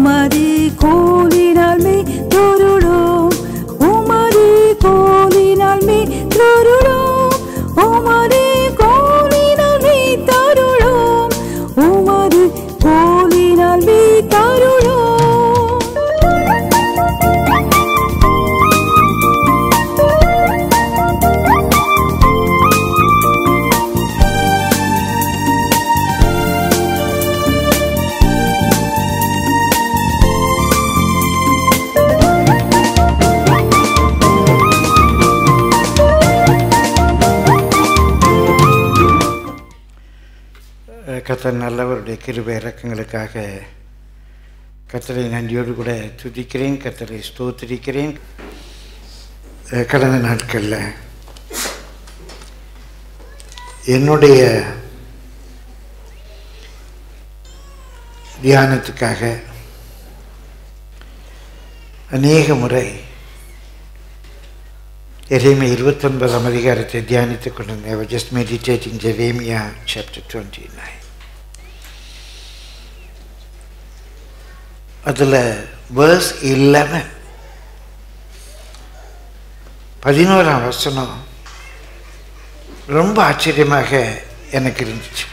உமது கோலினால் மே தொருளோம் உமது கோலினால் மே தொருளோம் உமது கோலினால் மே தருளோம் உமது கோலினால் மே தருளோம் கத்தர் நல்லவருடைய கிருபை இறக்கங்களுக்காக கத்தரை நன்றியோடு கூட துதிக்கிறேன் கத்தரை ஸ்தோத்திரிக்கிறேன் அஹ் கடந்த நாட்களில் என்னுடைய தியானத்துக்காக அநேக முறை எரேமியா இருபத்தொன்பதாம் அதிகாரத்தை தியானித்துக் கொண்டிருந்தேன் I was just meditating Jeremiah chapter 29 அதில் verse 11 பதினோராம் வசனம் ரொம்ப ஆச்சரியமாக எனக்கு இருந்துச்சு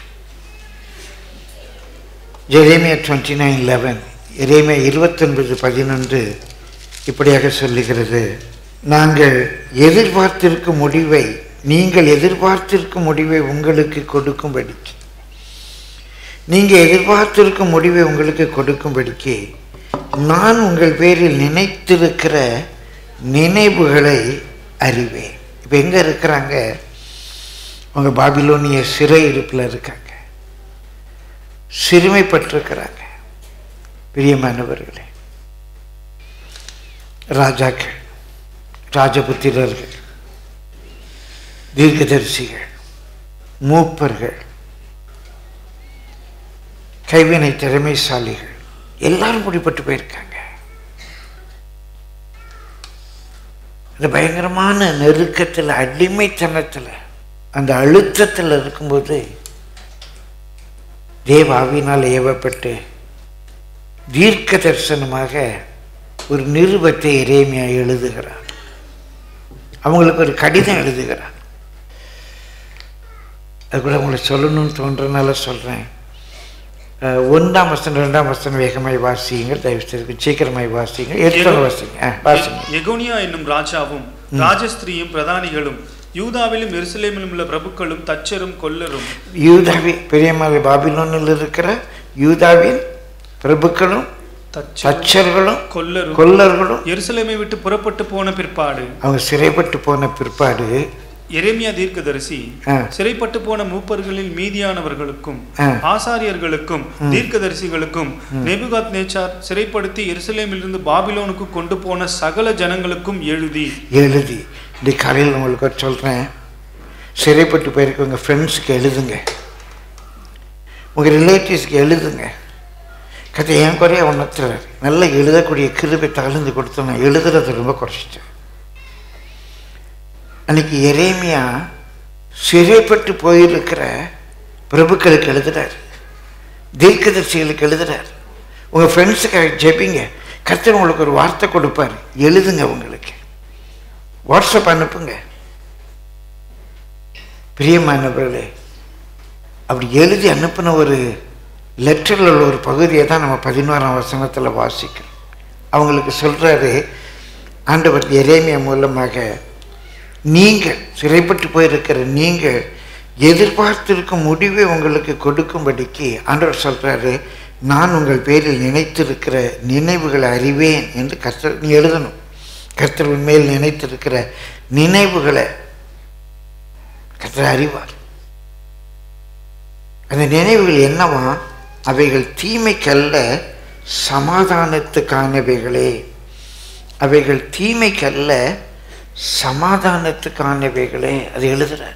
ஜெரேமியா டுவெண்ட்டி நைன் லெவன் எரேமியா இருபத்தொன்பது பதினொன்று இப்படியாக சொல்லுகிறது நாங்கள் எதிர்பார்த்திருக்கும் முடிவை நீங்கள் எதிர்பார்த்திருக்கும் முடிவை உங்களுக்கு கொடுக்கும்படிக்கு நீங்கள் எதிர்பார்த்திருக்கும் முடிவை உங்களுக்கு கொடுக்கும்படிக்கு நான் உங்கள் பேரில் நினைத்திருக்கிற நினைவுகளை அறிவேன் இப்போ எங்கே இருக்கிறாங்க அவங்க பாபிலோனிய சிறை இருப்பில் இருக்காங்க சிறுமைப்பட்டிருக்கிறாங்க பிரியமானவர்களே ராஜாக்கள் ராஜபுத்திரர்கள் தீர்க்கதரிசிகள் மூப்பர்கள் கைவினை திறமைசாலிகள் எல்லாரும் முடிப்பட்டு போயிருக்காங்க இந்த பயங்கரமான நெருக்கத்தில் அடிமைத்தனத்தில் அந்த அழுத்தத்தில் இருக்கும்போது தேவாவினால் ஏவப்பட்டு தீர்க்க தரிசனமாக ஒரு நிருபத்தை இறைமையா எழுதுகிறார் அவங்களுக்கு ஒரு கடிதம் எழுதுகிறார் அது கூட உங்களுக்கு சொல்லணும்னு தோன்றனால சொல்கிறேன் ஒன்றாம் வசனம் ரெண்டாம் வசனம் வேகமாய் வாசியுங்கள் தயவு செய்து சீக்கிரமாய் வாசியுங்கள் எடுத்து வாசிங்க ஆ வாசிங்க எகோனியா என்னும் ராஜாவும் ராஜஸ்திரியும் பிரதானிகளும் யூதாவிலும் எருசலேமிலும் உள்ள பிரபுக்களும் தச்சரும் கொல்லரும் யூதாவி பெரியமாவை பாபிலோனில் இருக்கிற யூதாவின் பிரபுக்களும் தச்சரும் தச்சர்களும் கொல்லரும் கொல்லர்களும் எருசலேமை விட்டு புறப்பட்டு போன பிற்பாடு அவங்க சிறைப்பட்டு போன பிற்பாடு எரேமியா தீர்க்கதரிசி ஆ. சிறைப்பட்டு போன மூப்பர்களில் மீதியானவர்களுக்கும் ஆ. ஆசாரியர்களுக்கும் தீர்க்கதரிசிகளுக்கும் நெபுகாத் நேச்சார் சிறைப்படுத்தி எருசலேமிலிருந்து பாபிலோனுக்கு கொண்டு போன சகல ஜனங்களுக்கும் எழுதி எழுதி இந்த காலையில் உங்களுக்கு சொல்கிறேன் சிறைப்பட்டு போயிருக்க உங்கள் ஃப்ரெண்ட்ஸுக்கு எழுதுங்க உங்கள் ரிலேட்டிவ்ஸ்க்கு எழுதுங்க கதை என் குறைய ஒன்றத்தில் நல்லா எழுதக்கூடிய கிருபை தகர்ந்து கொடுத்து நான் எழுதுறதை ரொம்ப குறைச்சிட்டேன் அன்னைக்கு எரேமியா சிறைப்பட்டு போயிருக்கிற பிரபுக்களுக்கு எழுதுறார் தீர்க்கதரிசிகளுக்கு எழுதுறார் உங்கள் ஃப்ரெண்ட்ஸுக்காக ஜெபிங்க கர்த்தர் உங்களுக்கு ஒரு வார்த்தை கொடுப்பார் எழுதுங்க உங்களுக்கு வாட்ஸ்அப் அனுப்புங்க பிரியமானவர்களே அப்படி எழுதி அனுப்பின ஒரு லெட்டரில் உள்ள ஒரு பகுதியை தான் நம்ம பதினோராம் வசனத்தில் வாசிக்கிறோம் அவங்களுக்கு சொல்கிறாரு ஆண்டவர் எரேமியா மூலமாக நீங்கள் சிறைப்பட்டு போயிருக்கிற நீங்கள் எதிர்பார்த்திருக்கும் முடிவை உங்களுக்கு கொடுக்கும்படிக்கு ஆண்டவர் சொல்கிறாரு நான் உங்கள் பேரில் நினைத்திருக்கிற நினைவுகளை அறிவேன் என்று கர்த்தர் நீ எழுதணும் கர்த்தர் உண்மையில் நினைத்திருக்கிற நினைவுகளை கர்த்தர் அறிவார் அந்த நினைவுகள் என்னவா அவைகள் தீமைக்கல்ல சமாதானத்துக்கானவைகளே அவைகள் தீமைக்கல்ல சமாதானத்துக்கானவைகளே அது எழுதுறார்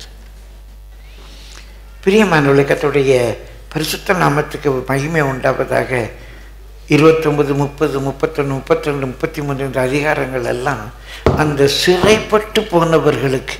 பிரியமான கத்துடைய பரிசுத்த நாமத்துக்கு மகிமை உண்டாவதாக இருபத்தொன்பது முப்பது முப்பத்தொன்று முப்பத்திரெண்டு முப்பத்தி மூன்று இந்த அதிகாரங்கள் எல்லாம் அந்த சிறைப்பட்டு போனவர்களுக்கு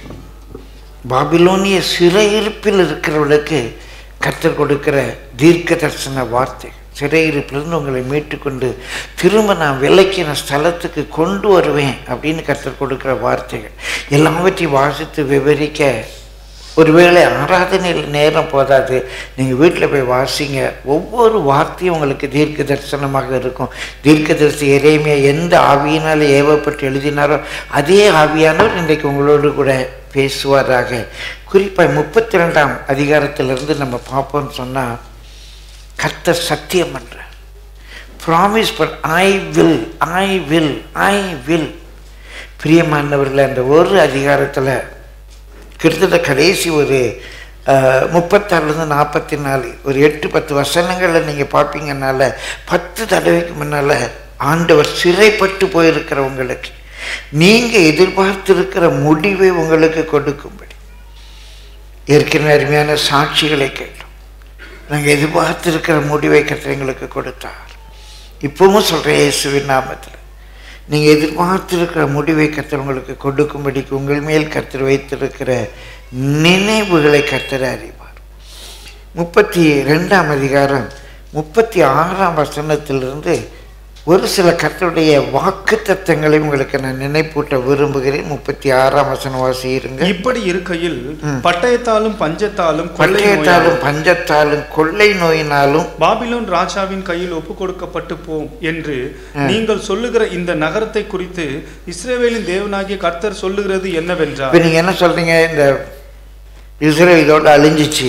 பாபிலோனிய சிறையிருப்பில் இருக்கிறவர்களுக்கு கற்றுக் கொடுக்கிற தீர்க்க தரிசன வார்த்தை சிறையிருப்பிலிருந்து உங்களை மீட்டுக்கொண்டு திரும்ப நான் விலைக்கின ஸ்தலத்துக்கு கொண்டு வருவேன் அப்படின்னு கற்றுக் கொடுக்குற வார்த்தைகள் எல்லாவற்றையும் வாசித்து விவரிக்க ஒருவேளை ஆராதனையில் நேரம் போதாது நீங்கள் வீட்டில் போய் வாசிங்க ஒவ்வொரு வார்த்தையும் உங்களுக்கு தீர்க்க தரிசனமாக இருக்கும் தீர்க்கதரிசி இறைமையை எந்த ஆவியினால் ஏவப்பட்டு எழுதினாரோ அதே ஆவியானவர் இன்றைக்கு உங்களோடு கூட பேசுவாராக குறிப்பாக முப்பத்தி ரெண்டாம் அதிகாரத்திலிருந்து நம்ம பார்ப்போம்னு சொன்னால் கர்த்தர் சத்தியம் பண்ணுறார் ப்ராமிஸ் பண் I will I will I will பிரியமானவர்கள் அந்த ஒரு அதிகாரத்தில் கிட்டத்தட்ட கடைசி ஒரு முப்பத்தாறுலேருந்து நாற்பத்தி நாலு ஒரு எட்டு பத்து வசனங்களில் நீங்கள் பார்ப்பீங்கனால பத்து தடவைக்கு முன்னால் ஆண்டவர் சிறைப்பட்டு போயிருக்கிறவங்களுக்கு நீங்கள் எதிர்பார்த்திருக்கிற முடிவை உங்களுக்கு கொடுக்கும்படி ஏற்கனவே அருமையான சாட்சிகளை கேட்டோம் நாங்கள் எதிர்பார்த்திருக்கிற முடிவை கற்று எங்களுக்கு கொடுத்தார் இப்பவும் சொல்கிறேன் இயேசுவின் நாமத்தில் நீங்கள் எதிர்பார்த்திருக்கிற முடிவை கர்த்தர் உங்களுக்கு கொடுக்கும்படிக்கு உங்கள் மேல் கர்த்தர் வைத்திருக்கிற நினைவுகளை கர்த்தர் அறிவார் முப்பத்தி ரெண்டாம் அதிகாரம் முப்பத்தி ஆறாம் வசனத்திலிருந்து ஒரு சில கர்த்தருடைய வாக்கு தத்தங்களை உங்களுக்கு நான் நினைப்பூட்ட விரும்புகிறேன் முப்பத்தி ஆறாம் வசனம் வாசியிருங்க இப்படி இருக்கையில் பட்டயத்தாலும் பஞ்சத்தாலும் கொள்ளை பட்டயத்தாலும் நோயாலும் பஞ்சத்தாலும் கொள்ளை நோயினாலும் பாபிலோன் ராஜாவின் கையில் ஒப்பு கொடுக்கப்பட்டு போம் என்று நீங்கள் சொல்லுகிற இந்த நகரத்தை குறித்து இஸ்ரேவேலின் தேவனாகிய கர்த்தர் சொல்லுகிறது என்னவென்றால் இப்போ நீங்கள் என்ன சொல்றீங்க இந்த இஸ்ரேல் இதோட அழிஞ்சிச்சு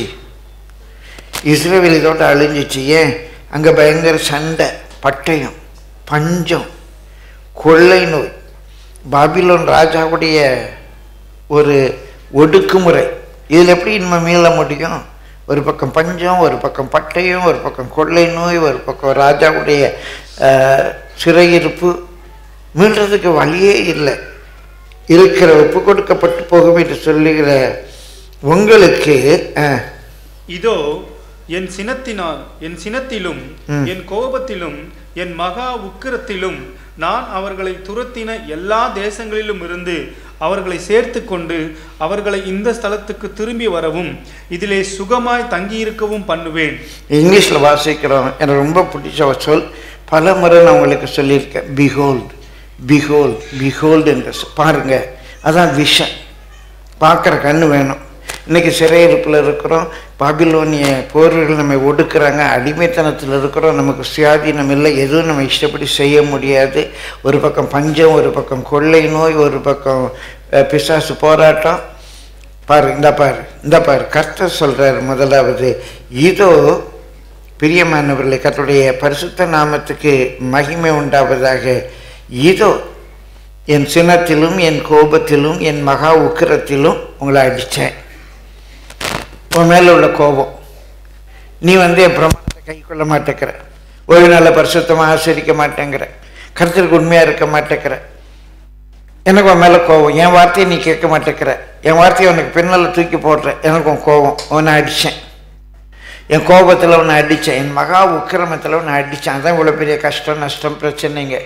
இஸ்ரேல் இதோட அழிஞ்சிச்சு ஏன் அங்கே பயங்கர சண்டை பட்டயம் பஞ்சம் கொள்ளை நோய் பாபிலோன் ராஜாவுடைய ஒரு ஒடுக்குமுறை இதில் எப்படி இனிமே மீள முடியும் ஒரு பக்கம் பஞ்சம் ஒரு பக்கம் பட்டயம் ஒரு பக்கம் கொள்ளை நோய் ஒரு பக்கம் ராஜாவுடைய அஹ், சிறையிருப்பு மீள்றதுக்கு வழியே இல்லை இருக்கிற ஒப்பு கொடுக்கப்பட்டு போகும் என்று சொல்லுகிற உங்களுக்கு அஹ், இதோ என் சினத்தினால் என் சினத்திலும் ம். என் கோபத்திலும் என் மகா உக்கிரத்திலும் நான் அவர்களை துரத்தின எல்லா தேசங்களிலும் இருந்து அவர்களை சேர்த்து கொண்டு அவர்களை இந்த ஸ்தலத்துக்கு திரும்பி வரவும் இதிலே சுகமாய் தங்கியிருக்கவும் பண்ணுவேன் இங்கிலீஷில் வாசிக்கிறோம் எனக்கு ரொம்ப பிடிச்ச ஒரு சொல் பல முறை நான் உங்களுக்கு சொல்லியிருக்கேன் பிஹோல்ட் பிஹோல்ட் பிஹோல்டு என்று சொ- பாருங்க அதான் விஷன் பார்க்குற கண்ணு வேணும் இன்னைக்கு சிறையிருப்பில் இருக்கிறோம் பாபிலோனிய போர்கள் நம்மை ஒடுக்குறாங்க அடிமைத்தனத்தில் இருக்கிறோம் நமக்கு சுயாதீனம் இல்லை எதுவும் நம்ம இஷ்டப்படி செய்ய முடியாது ஒரு பக்கம் பஞ்சம் ஒரு பக்கம் கொள்ளை நோய் ஒரு பக்கம் அஹ், பிசாசு போராட்டம் பாரு இந்த பாரு இந்த பாரு கர்த்தர் சொல்றார் முதலாவது இதோ பிரியமானவர்களே கர்த்தருடைய பரிசுத்த நாமத்துக்கு மகிமை உண்டாவதாக இதோ என் சினத்திலும் என் கோபத்திலும் என் மகா உக்கிரத்திலும் உங்களை அடித்தேன் உன் மேல உள்ள கோபம் நீ வந்து என் பிரமாணத்தை கை கொள்ள மாட்டேங்கிற ஒரு நல்ல பரிசுத்தமாக ஆசரிக்க மாட்டேங்கிற கருத்திற்கு உண்மையாக இருக்க மாட்டேங்கிற எனக்கு உன் மேலே கோபம் என் வார்த்தையை நீ கேட்க மாட்டேங்கிற என் வார்த்தையை உனக்கு பின்னால் தூக்கி போடுற எனக்கு உன் கோபம் உன்னை அடித்தேன் என் கோபத்தில் உன்னை அடித்தேன் என் மகா உக்கிரமத்தில் உன்னை அடித்தேன் அதான் இவ்வளோ பெரிய கஷ்டம் நஷ்டம் பிரச்சனைங்க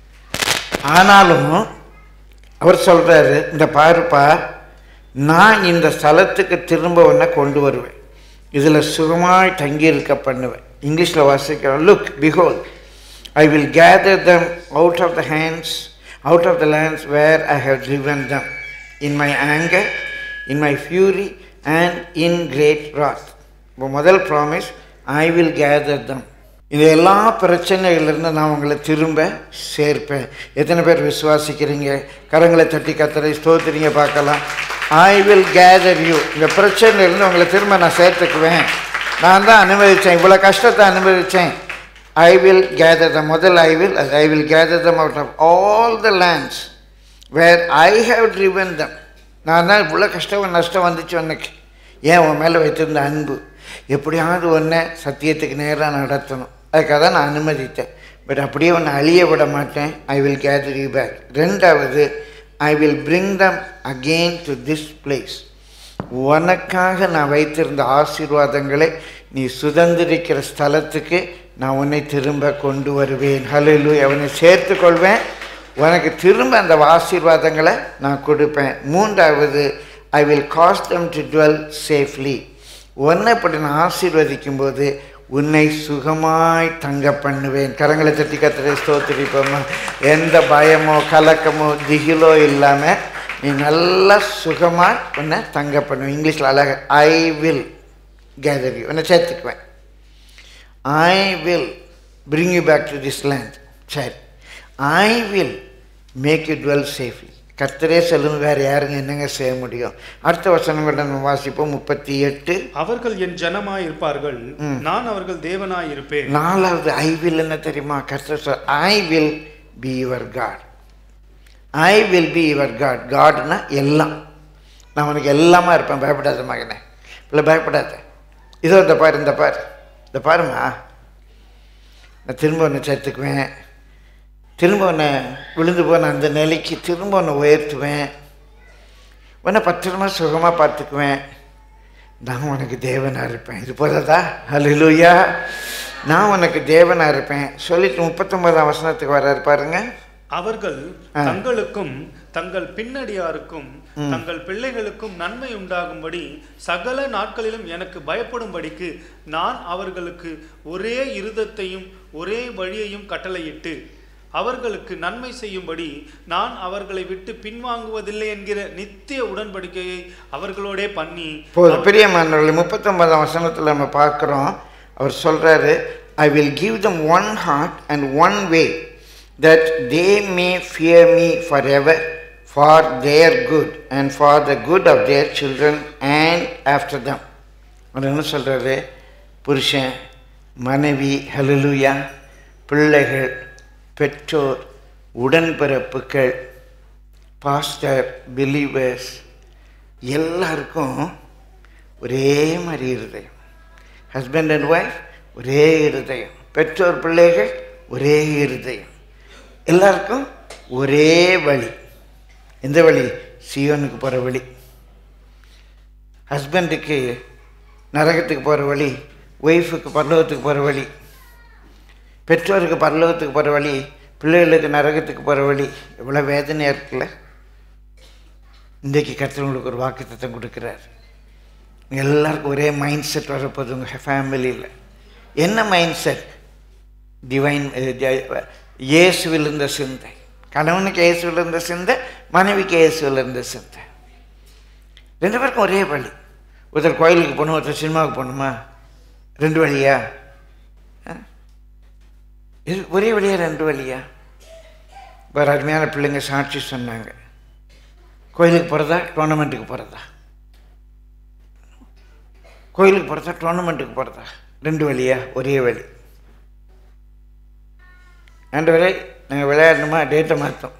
ஆனாலும் அவர் சொல்கிறாரு இந்த பாருப்பா நான் இந்த ஸ்தலத்துக்கு திரும்ப உன்னை கொண்டு வருவேன் இதில் சுகமாய் தங்கியிருக்க பண்ணுவேன் இங்கிலீஷில் வாசிக்கிறோம் look behold I will gather them out of the hands out of the lands where I have driven them in my anger in my fury and in great wrath இப்போ முதல் promise I will gather them இந்த எல்லா பிரச்சனைகளிலிருந்து நான் உங்களை திரும்ப சேர்ப்பேன் எத்தனை பேர் விசுவாசிக்கிறீங்க கரங்களை தட்டி கத்தரை ஸ்தோத்திரிங்க பார்க்கலாம் ஐ வில் கேதர் யூ இந்த பிரச்சனையிலிருந்து உங்களை திரும்ப நான் சேர்த்துக்குவேன் நான் தான் அனுமதித்தேன் இவ்வளோ கஷ்டத்தை அனுமதித்தேன் ஐ வில் கேதர் த முதல் I will I will gather them out of all the lands where I have driven them நான் தான் இவ்வளோ கஷ்டம் நஷ்டம் வந்துச்சு உனக்கு ஏன் உன் மேலே வைத்திருந்த அன்பு எப்படியாவது ஒன்றை சத்தியத்துக்கு நேராக நடத்தணும் அதுக்காக தான் நான் அனுமதித்தேன் பட் அப்படியே ஒன்று அழிய விட மாட்டேன் I will gather you back ரெண்டாவது I will bring them again to this place உனக்காக நான் வைத்திருந்த ஆசீர்வாதங்களை நீ சுதந்திரிக்கிற ஸ்தலத்துக்கு நான் உன்னை திரும்ப கொண்டு வருவேன் ஹலலு அவனை சேர்த்து கொள்வேன் உனக்கு திரும்ப அந்த ஆசீர்வாதங்களை நான் கொடுப்பேன் மூன்றாவது I will cast them to dwell safely உன்னை இப்படி நான் ஆசீர்வதிக்கும் போது உன்னை சுகமாய் தங்க பண்ணுவேன் கரங்களை தட்டி கத்திரை ஸ்தோத்திரிப்போமா எந்த பயமோ கலக்கமோ திகிலோ இல்லாமல் நீ நல்லா சுகமாக உன்னை தங்க பண்ணுவேன் இங்கிலீஷில் அழக ஐ வில் கேதர் யூ உன்னை சேர்த்துக்குவேன் I will bring you back to this land சரி I will make you dwell safely கர்த்தரே சொல்லுங்க வேறு யாருங்க என்னங்க செய்ய முடியும் அடுத்த வசனங்களை நம்ம வாசிப்போம் முப்பத்தி எட்டு அவர்கள் என் ஜனமாய் இருப்பார்கள் நான் அவர்கள் தேவனாய் இருப்பேன் நாலாவது ஐ வில் என்ன தெரியுமா கர்த்தர் சொல் I will be your God I will be your God காட்னா எல்லாம் நான் உனக்கு எல்லாமா இருப்பேன் பயப்படாத மகனே இல்லை பயப்படாத இதோ இந்த பாரு இந்த பாரு இந்த பாருமா நான் திரும்ப ஒன்று சேர்த்துக்குவேன் திரும்ப உன்னை விழுந்து போன அந்த நிலைக்கு திரும்ப உன்னை உயர்த்துவேன் உன்னை பத்திரமா சுகமாக பார்த்துக்குவேன் நான் உனக்கு தேவனாக இருப்பேன் இது போதாதா ஹalleluya நான் உனக்கு தேவனாக இருப்பேன் சொல்லிட்டு முப்பத்தொன்பதாம் வசனத்துக்கு வர்றாரு பாருங்க அவர்கள் ஆ. தங்களுக்கும் தங்கள் பின்னடியாருக்கும் தங்கள் பிள்ளைகளுக்கும் நன்மை உண்டாகும்படி சகல நாட்களிலும் எனக்கு பயப்படும்படிக்கு நான் அவர்களுக்கு ஒரே இருதத்தையும் ஒரே வழியையும் கட்டளையிட்டு அவர்களுக்கு நன்மை செய்யும்படி நான் அவர்களை விட்டு பின்வாங்குவதில்லை என்கிற நித்திய உடன்படிக்கையை அவர்களோடே பண்ணி போதும் பிரியமானவர்களே முப்பத்தொன்பதாம் வசனத்தில் நம்ம பார்க்குறோம் அவர் சொல்கிறாரு I will give them one heart and one way that they may fear me for ever for their good and for the good of their children and after them அவர் என்ன சொல்கிறாரு புருஷன் மனைவி ஹலலுயா பிள்ளைகள் பெற்றோர் உடன்பிறப்புகள் பாஸ்டர் பிலீவர்ஸ் எல்லாருக்கும் ஒரே மாதிரி இருதயம் ஹஸ்பண்ட் அண்ட் ஒய்ஃப் ஒரே இருதயம் பெற்றோர் பிள்ளைகள் ஒரே இருதயம் எல்லாருக்கும் ஒரே வழி எந்த வழி சியோனுக்கு போகிற வழி ஹஸ்பண்டுக்கு நரகத்துக்கு போகிற வழி ஒய்ஃபுக்கு பரலோகத்துக்கு போகிற வழி பெற்றோருக்கு பரலோகத்துக்கு போகிற வழி பிள்ளைகளுக்கு நரகத்துக்கு போகிற வழி எவ்வளோ வேதனையாக இருக்குல்ல இன்றைக்கு கர்த்தர் ஒரு வாக்கு கொடுக்குறாரு எல்லாருக்கும் ஒரே மைண்ட் செட் வரப்போகுது உங்கள் ஃபேமிலியில் என்ன மைண்ட் செட் டிவைன் இயேசுவில் இருந்த சிந்தை கணவனுக்கு இயேசுவில் இருந்த சிந்தை மனைவிக்கு இயேசுவில் இருந்த சிந்தை ரெண்டு பேருக்கும் ஒரே வழி ஒருத்தர் கோயிலுக்கு போகணும் ஒருத்தர் சினிமாவுக்கு போகணுமா ரெண்டு வழியா ஆ? இது ஒரே வழியா ரெண்டு வழியா வேறு அருமையான பிள்ளைங்க சாட்சி சொன்னாங்க கோயிலுக்கு போகிறதா டோர்னமெண்ட்டுக்கு போகிறதா கோயிலுக்கு போகிறதா டோர்னமெண்ட்டுக்கு போகிறதா ரெண்டு வழியா ஒரே வழி ஆண்டவரே நாங்கள் விளையாடணுமா டேட்டை மாற்றோம்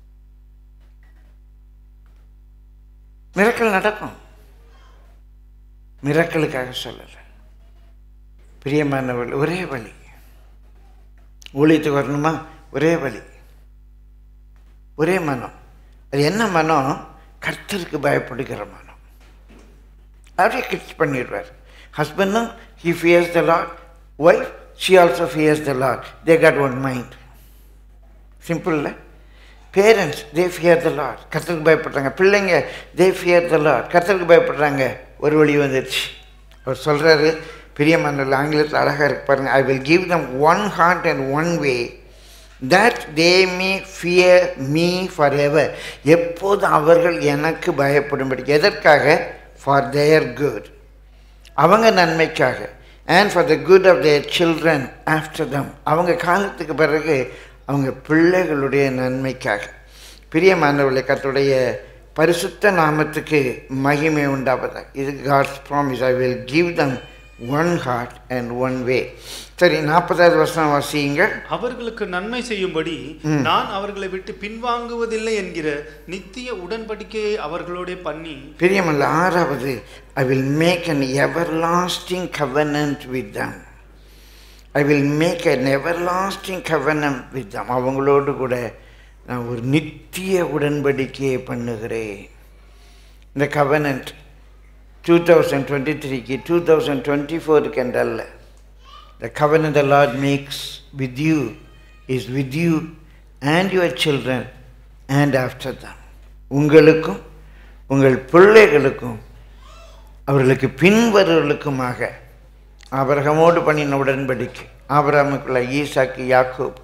மிரக்கல் நடக்கும் மிரக்கலுக்காக சொல்லலை பிரியமானவர்கள் ஒரே வழி ஊழியத்துக்கு வரணுமா ஒரே வழி ஒரே மனம் அது என்ன மனம் கர்த்தருக்கு பயப்படுகிற மனம் அப்படியே கிட்ஸ் பண்ணிடுவார் ஹஸ்பண்டும் he fears the Lord wife she also fears the Lord they God one mind சிம்பிளில் parents they fear the Lord கர்த்தருக்கு பயப்படுறாங்க பிள்ளைங்க தே ஃபியர் த லாட் கர்த்தருக்கு பயப்படுறாங்க ஒரு வழி வந்துருச்சு அவர் சொல்கிறாரு பிரியமன்னல் ஆங்கிலத்தில் அழகாக இருக்கு பாருங்க I will give them one heart and one way that they may fear me for ever எப்போது அவர்கள் எனக்கு பயப்படும்படி எதற்காக ஃபார் தேர் குட் அவங்க நன்மைக்காக and for the good of their children after them அவங்க காலத்துக்கு பிறகு அவங்க பிள்ளைகளுடைய நன்மைக்காக பிரியமானவர்களை கர்த்தருடைய பரிசுத்த நாமத்துக்கு மகிமை உண்டாவதா இது God's promise I will give them one heart and one way சரி நாற்பதாவது வருஷம் வாசியுங்க அவர்களுக்கு நன்மை செய்யும்படி நான் அவர்களை விட்டு பின்வாங்குவதில்லை என்கிற நித்திய உடன்படிக்கையை அவர்களோடே பண்ணி பிரியமல்ல ஆறாவது I will make an everlasting covenant with them I will make an everlasting covenant with them அவங்களோடு கூட நான் ஒரு நித்திய உடன்படிக்கையை பண்ணுகிறேன் இந்த கவனன்ட் டூ தௌசண்ட் டுவெண்ட்டி த்ரீக்கு டூ தௌசண்ட் டுவெண்ட்டி ஃபோருக்கு என்றல்ல the covenant the Lord makes with you is with you and your children and after them உங்களுக்கும் உங்கள் பிள்ளைகளுக்கும் அவர்களுக்கு பின்வருவர்களுக்குமாக ஆபிரகமோடு பண்ணின உடன்படிக்கை ஆபிரகாமுக்குள்ள ஈசாக்கு யாக்கூப்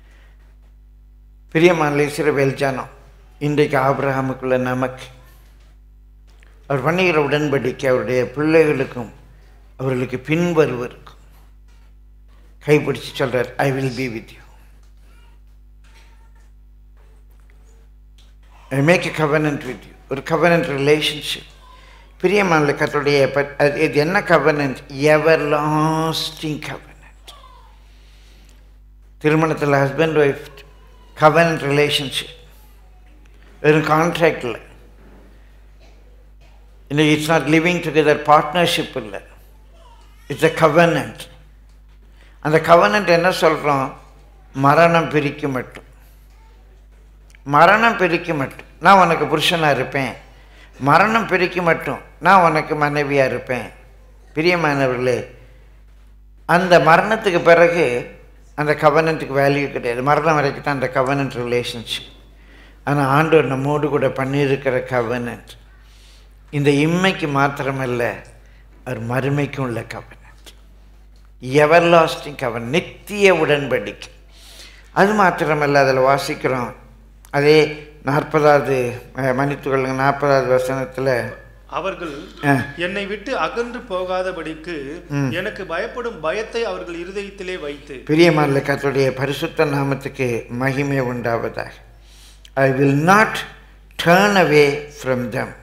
பிரியமான இஸ்ரவேல் ஜனம் இன்றைக்கு ஆபிரகாமுக்குள்ள நமக்கு அவர் பண்ணுகிற உடன்படிக்கை அவருடைய பிள்ளைகளுக்கும் அவர்களுக்கு பின்வருவருக்கும் கைப்பிடிச்சு சொல்றார் I will be with you I make a covenant with you ஒரு கவனன்ட் ரிலேஷன்ஷிப் பிரியமான கத்தருடைய ப- அது இது என்ன கவனன்ட் எவர் லாஸ்டிங் கவனன்ட் திருமணத்தில் ஹஸ்பண்ட் ஒய்ஃப் கவனன்ட் ரிலேஷன்ஷிப் வெறும் கான்ட்ராக்டில் இன்னைக்கு it's not living together partnership இல்லை இட்ஸ் அ கவனன்ட் அந்த கவனன்ட் என்ன சொல்கிறோம் மரணம் பிரிக்க மட்டும் மரணம் பிரிக்க மட்டும் நான் உனக்கு புருஷனாக இருப்பேன் மரணம் பிரிக்க மட்டும் நான் உனக்கு மனைவியாக இருப்பேன் பிரியமானவர்களே அந்த மரணத்துக்கு பிறகு அந்த கவனன்ட்டுக்கு வேல்யூ கிடையாது மரணம் வரைக்கும் தான் அந்த கவனன்ட் ரிலேஷன்ஷிப் ஆனால் ஆண்டவர் நம்மோடு கூட பண்ணியிருக்கிற கவனன்ட் இந்த இம்மைக்கு மாத்திரமல்ல அவர் மறுமைக்கும் உள்ள கவனன்ட் எவர் லாஸ்டிங் கவன் நித்திய உடன்படிக்கை அது மாத்திரமல்ல அதில் வாசிக்கிறோம் அதே நாற்பதாவது மன்னித்துக்கொள்ளுங்க நாற்பதாவது வசனத்தில் அவர்கள் ஆ. என்னை விட்டு அகன்று போகாதபடிக்கு எனக்கு பயப்படும் பயத்தை அவர்கள் இருதயத்திலே வைத்து பிரியமான கர்த்தருடைய பரிசுத்த நாமத்துக்கு மகிமை உண்டாவதாக I will not turn away from them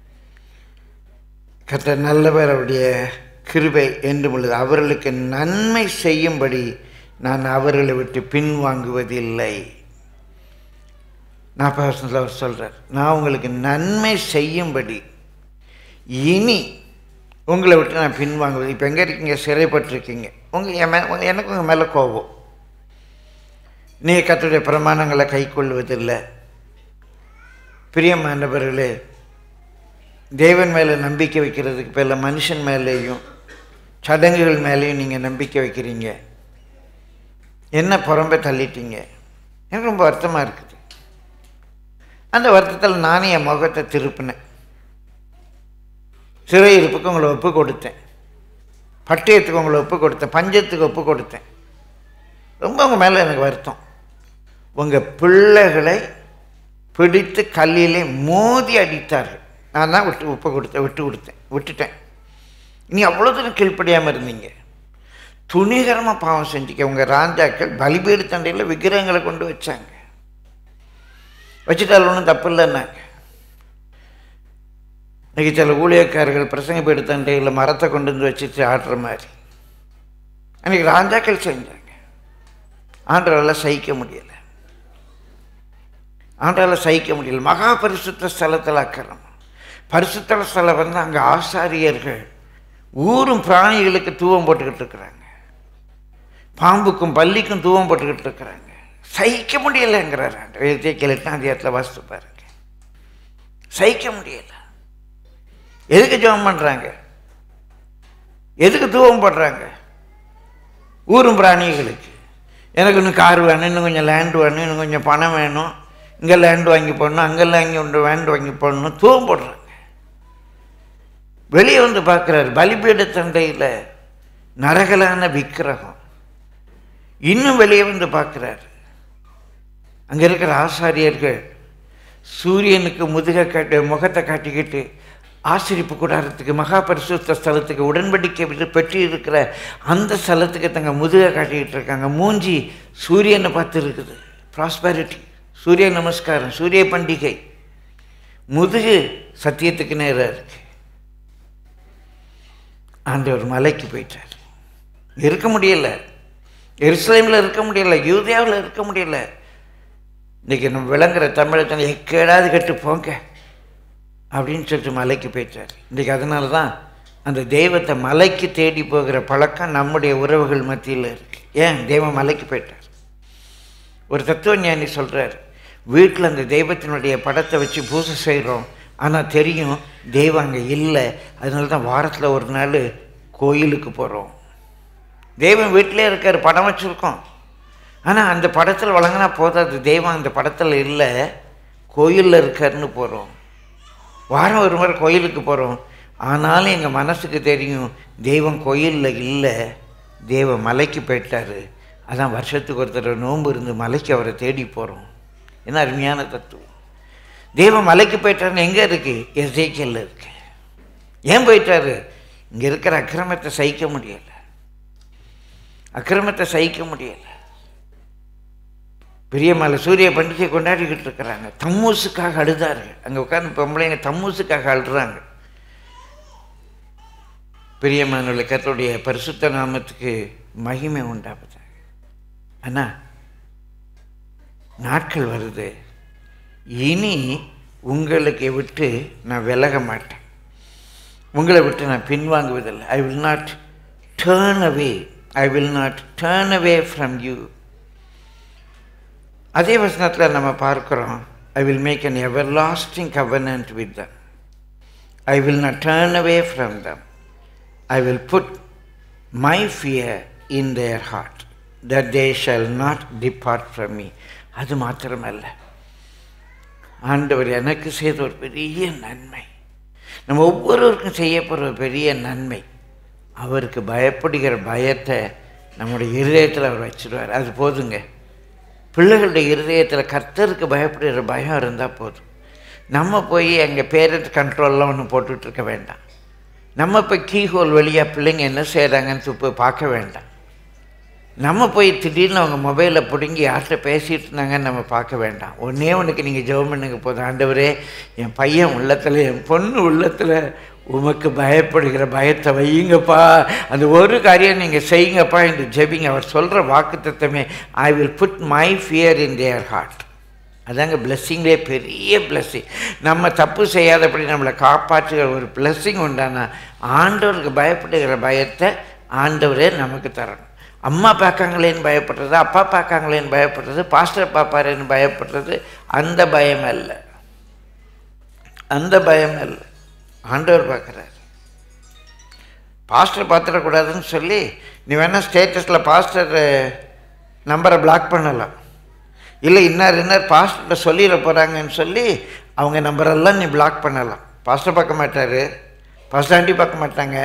கர்த்தர் நல்லவர் அவருடைய கிருபை என்றும் உள்ளது அவர்களுக்கு நன்மை செய்யும்படி நான் அவர்களை விட்டு பின்வாங்குவதில்லை நாற்பது வருஷத்தில் அவர் சொல்கிறார் நான் உங்களுக்கு நன்மை செய்யும்படி இனி உங்களை விட்டு நான் பின்வாங்குவது இப்போ எங்கே இருக்கீங்க சிறைப்பட்டிருக்கீங்க உங்கள் என் மே உங்க- எனக்கு உங்கள் மேலே கோபம் நீங்கள் கத்துடைய பிரமாணங்களை கை கொள்வதில்லை பிரியமானவர்களே தேவன் மேலே நம்பிக்கை வைக்கிறதுக்கு பதிலா மனுஷன் மேலேயும் சடங்குகள் மேலேயும் நீங்கள் நம்பிக்கை வைக்கிறீங்க என்ன புறம்பே தள்ளிட்டீங்க எனக்கு ரொம்ப வருத்தமாக இருக்குது அந்த வருத்தத்தில் நானே என் முகத்தை திருப்பினேன் சிறையிருப்புக்கு உங்களை ஒப்பு கொடுத்தேன் பட்டயத்துக்கு உங்களை ஒப்பு கொடுத்தேன் பஞ்சத்துக்கு ஒப்பு கொடுத்தேன் ரொம்ப உங்கள் மேலே எனக்கு வருத்தம் உங்கள் பிள்ளைகளை பிடித்து கல்லிலே மோதி அடித்தார்கள் நான் தான் விட்டு ஒப்பு கொடுத்தேன் விட்டு கொடுத்தேன் விட்டுட்டேன் நீ அவ்வளோ தூரம் கீழ்ப்படியாமல் இருந்தீங்க துணிகரமாக பாவம் செஞ்சுக்க உங்கள் ராஜாக்கள் பலிபீடு தண்டையில் விக்கிரகங்களை கொண்டு வச்சாங்க வச்சுட்டால் ஒன்றும் தப்பு இல்லைன்னாங்க இன்னைக்கு சில ஊழியக்காரர்கள் பிரசங்க பீடுத்தண்டையில் மரத்தை கொண்டு வந்து வச்சுட்டு ஆடுற மாதிரி அன்றைக்கி ராஜாக்கள் செஞ்சாங்க ஆண்டவரால் சகிக்க முடியலை ஆண்டவரால் சகிக்க முடியல மகா பரிசுத்த ஸ்தலத்தில் அக்கறம் பரிசுத்த ஸ்தலம் வந்து அங்கே ஆசாரியர்கள் ஊரும் பிராணிகளுக்கு தூவம் போட்டுக்கிட்டு இருக்கிறாங்க பாம்புக்கும் பல்லிக்கும் தூவம் போட்டுக்கிட்டு இருக்கிறாங்க சகிக்க முடியலைங்கிறார் ஆண்டவர் எத்தேக்கில் எட்டாம் அதிகாரத்தில் வாசித்து பாருங்க சகிக்க முடியல எதுக்கு ஜெபம் பண்ணுறாங்க எதுக்கு தூவம் போடுறாங்க ஊரும் பிராணிகளுக்கு எனக்கு இன்னும் கார் வேணும் இன்னும் கொஞ்சம் லேண்ட் வேணும் இன்னும் கொஞ்சம் பணம் வேணும் இங்கே லேண்ட் வாங்கி போடணும் அங்கே லேண்ட் ஒன்று லேண்ட் வாங்கி போடணும் தூவம் போடுறாங்க வெளியே வந்து பார்க்குறாரு பலிபீட தண்டையில் நரகலான விக்கிரகம் இன்னும் வெளியே வந்து பார்க்குறாரு அங்கே இருக்கிற ஆசாரியர்கள் சூரியனுக்கு முதுக காட்டி முகத்தை காட்டிக்கிட்டு ஆசிரிப்பு கூடாரத்துக்கு மகா பரிசுத்த ஸ்தலத்துக்கு உடன்படிக்கை விட்டு பெற்று இருக்கிற அந்த ஸ்தலத்துக்கு தங்க முதுக காட்டிக்கிட்டு இருக்காங்க மூஞ்சி சூரியனை பார்த்து இருக்குது ப்ராஸ்பரிட்டி சூரிய நமஸ்காரம் சூரிய பண்டிகை முதுகு சத்தியத்துக்கு நேராக இருக்கு ஆண்டவர் மலைக்கு போயிட்டார் இருக்க முடியல எருசலேமில் இருக்க முடியல யூதியாவில் இருக்க முடியல இன்றைக்கி நம்ம விளங்குற தமிழத்தில் எக்கேடாது கெட்டு போங்க அப்படின்னு சொல்லிட்டு மலைக்கு போயிட்டார் இன்றைக்கி அதனால தான் அந்த தெய்வத்தை மலைக்கு தேடி போகிற பழக்கம் நம்முடைய உறவுகள் மத்தியில் இருக்கு ஏன் தெய்வம் மலைக்கு போயிட்டார் ஒரு தத்துவ ஞானி சொல்கிறார் வீட்டில் அந்த தெய்வத்தினுடைய படத்தை வச்சு பூஜை செய்கிறோம் ஆனால் தெரியும் தெய்வம் அங்கே இல்லை அதனால தான் வாரத்தில் ஒரு நாள் கோயிலுக்கு போகிறோம் தெய்வம் வீட்டிலே இருக்கார் படம் வச்சுருக்கோம் ஆனால் அந்த படத்தில் வழங்கினா போதாது தெய்வம் அந்த படத்தில் இல்லை கோயிலில் இருக்காருன்னு போகிறோம் வாரம் ஒரு முறை கோயிலுக்கு போகிறோம் ஆனாலும் எங்கள் மனசுக்கு தெரியும் தெய்வம் கோயிலில் இல்லை தெய்வ மலைக்கு போயிட்டாரு அதான் வருஷத்துக்கு ஒருத்தர் நோன்பு இருந்து மலைக்கு அவரை தேடி போகிறோம் என்ன அருமையான தத்துவம் தெய்வம் மலைக்கு போயிட்டாருன்னு எங்கே இருக்கு எஸ்ஐக்கியில் இருக்கு ஏன் போயிட்டாரு இங்கே இருக்கிற அக்கிரமத்தை சகிக்க முடியலை அக்கிரமத்தை சகிக்க முடியலை பெரியமலை சூரிய பண்டிகை கொண்டாடிக்கிட்டு இருக்கிறாங்க தம்மூசுக்காக அழுதாரு அங்கே உட்காந்து பொம்பளைங்க தம்மூசுக்காக அழுறாங்க பிரியமானுள்ள கர்த்தருடைய பரிசுத்த நாமத்துக்கு மகிமை உண்டாவதாக அண்ணா நாட்கள் வருது இனி உங்களுக்கு விட்டு நான் விலக மாட்டேன் உங்களை விட்டு நான் பின்வாங்குவதில்லை I will not turn away I will not turn away from you அதே வசனத்தில் நம்ம பார்க்குறோம் I will make an everlasting covenant with them I will not turn away from them I will put my fear in their heart that they shall not depart from me அது மாத்திரமல்ல ஆண்டவர் எனக்கு செய்த ஒரு பெரிய நன்மை நம்ம ஒவ்வொருவருக்கும் செய்ய போகிற ஒரு பெரிய நன்மை அவருக்கு பயப்படுகிற பயத்தை நம்முடைய இருதயத்தில் அவர் வச்சிருவார் அது போதுங்க பிள்ளைகளுடைய இருதயத்தில் கர்த்தருக்கு பயப்படுகிற பயம் இருந்தால் போதும் நம்ம போய் எங்கள் பேரண்ட் கண்ட்ரோல்லாம் ஒன்று போட்டுட்டு இருக்க வேண்டாம் நம்ம இப்போ கீஹோல் வழியாக பிள்ளைங்க என்ன செய்கிறாங்கன்னு போய் பார்க்க வேண்டாம் நம்ம போய் திடீர்னு அவங்க மொபைலில் பிடுங்கி யார்கிட்ட பேசிகிட்டு இருந்தாங்கன்னு நம்ம பார்க்க வேண்டாம் ஒன்றே ஒன்றுக்கு நீங்கள் ஜெபம் பண்ணுங்க போதும் ஆண்டவரே என் பையன் உள்ளத்தில் என் பொண்ணு உள்ளத்தில் உமக்கு பயப்படுகிற பயத்தை வையுங்கப்பா அந்த ஒரு காரியம் நீங்கள் செய்யுங்கப்பா என்று ஜெபிங்க அவர் சொல்கிற வாக்கு தத்துவமே I will put my fear in their heart அதாங்க பிளெஸ்ஸிங்லேயே பெரிய பிளெஸ்ஸிங் நம்ம தப்பு செய்யாதபடி நம்மளை காப்பாற்றுகிற ஒரு பிளெஸ்ஸிங் உண்டானா ஆண்டவருக்கு பயப்படுகிற பயத்தை ஆண்டவரே நமக்கு தரணும் அம்மா பார்க்காங்களேன்னு பயப்படுறது அப்பா பார்க்காங்களேன்னு பயப்படுறது பாஸ்டர் பார்ப்பாரேன்னு பயப்படுறது அந்த பயம் அல்ல அந்த பயம் அல்ல ஆண்டவர் பார்க்குறாரு பாஸ்டர் பார்த்துடக்கூடாதுன்னு சொல்லி நீ வேணால் ஸ்டேட்டஸில் பாஸ்டர் நம்பரை பிளாக் பண்ணலாம் இல்லை இன்னார் இன்னார் பாஸ்டர்கிட்ட சொல்லிட போகிறாங்கன்னு சொல்லி அவங்க நம்பரெல்லாம் நீ பிளாக் பண்ணலாம் பாஸ்டர் பார்க்க மாட்டார் பாஸ்டர் ஆண்டி பார்க்க மாட்டாங்க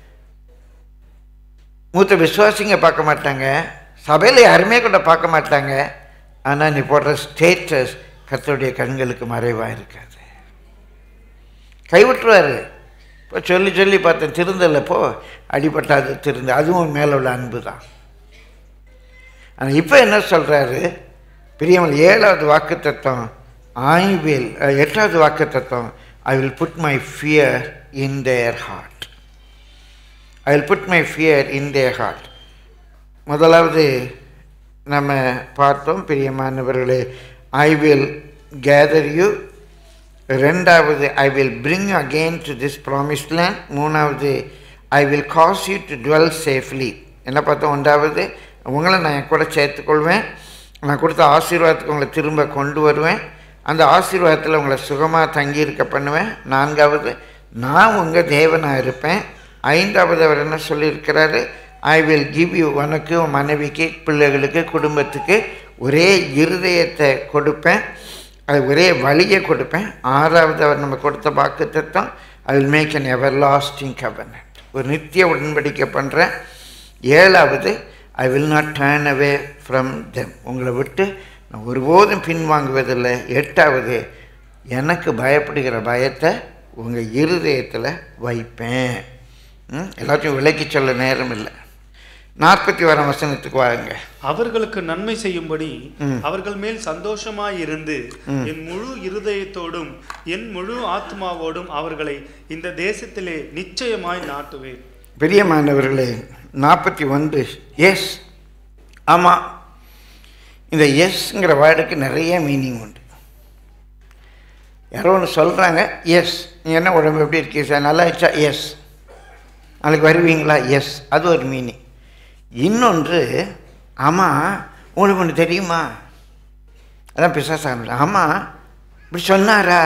மூத்த விசுவாசிங்க பார்க்க மாட்டாங்க சபையில் யாருமே கூட பார்க்க மாட்டாங்க ஆனால் நீ போடுற ஸ்டேட்டஸ் கர்த்தருடைய கண்களுக்கு மறைவாக இருக்காது கைவிட்டுருவார் இப்போ சொல்லி சொல்லி பார்த்தேன் திருந்தலை போ அடிபட்டாது திருந்து அதுவும் மேலே உள்ள அன்பு தான் ஆனால் இப்போ என்ன சொல்கிறாரு பிரியமல் ஏழாவது வாக்கு தத்துவம் ஐ வில் எட்டாவது வாக்கு தத்துவம் I will put my fear in their heart I will put my fear in their heart முதலாவது நம்ம பார்த்தோம் பிரியமானவர்களே ஐ வில் கேதர் யூ ரெண்டாவது I will bring again to this promise land மூணாவது I will cast you to dwell safely என்ன பார்த்தோம் ஒன்றாவது உங்களை நான் என் கூட சேர்த்துக்கொள்வேன் நான் கொடுத்த ஆசீர்வாதத்துக்கு உங்களை திரும்ப கொண்டு வருவேன் அந்த ஆசீர்வாதத்தில் உங்களை சுகமாக தங்கியிருக்க பண்ணுவேன் நான்காவது நான் உங்கள் தேவனாக இருப்பேன் ஐந்தாவது அவர் என்ன சொல்லியிருக்கிறாரு ஐ வில் கிவ் யூ உனக்கு உன் மனைவிக்கு பிள்ளைகளுக்கு குடும்பத்துக்கு ஒரே இருதயத்தை கொடுப்பேன் அது ஒரே வழியை கொடுப்பேன் ஆறாவது அவர் நம்ம கொடுத்த வாக்கு தத்துவம் I will make an everlasting covenant ஒரு நித்திய உடன்படிக்கை பண்ணுறேன் ஏழாவது I will not turn away from them உங்களை விட்டு நான் ஒருபோதும் பின்வாங்குவதில்லை எட்டாவது எனக்கு பயப்படுகிற பயத்தை உங்கள் இருதயத்தில் வைப்பேன் ம், எல்லாத்தையும் விலக்கி சொல்ல நேரம் இல்லை நாற்பத்தி வரம் வசனத்துக்கு வாங்க அவர்களுக்கு நன்மை செய்யும்படி ம். அவர்கள் மேல் சந்தோஷமாய் இருந்து என் முழு இருதயத்தோடும் என் முழு ஆத்மாவோடும் அவர்களை இந்த தேசத்திலே நிச்சயமாய் நாட்டுவேன் பிரியமானவர்களே நாற்பத்தி ஒன்று எஸ் ஆமாம் இந்த எஸ்ங்கிற வேர்டுக்கு நிறைய மீனிங் உண்டு யாரோ ஒன்று சொல்கிறாங்க எஸ் நீ என்ன உடம்பு எப்படி இருக்கீங்க சார் நல்லா ஆயிடுச்சா எஸ் நாளைக்கு வருவீங்களா எஸ் அது ஒரு மீனிங் இன்னொன்று ஆமாம் உங்களுக்கு ஒன்று தெரியுமா அதான் பிசாசாக ஆமாம் இப்படி சொன்னாரா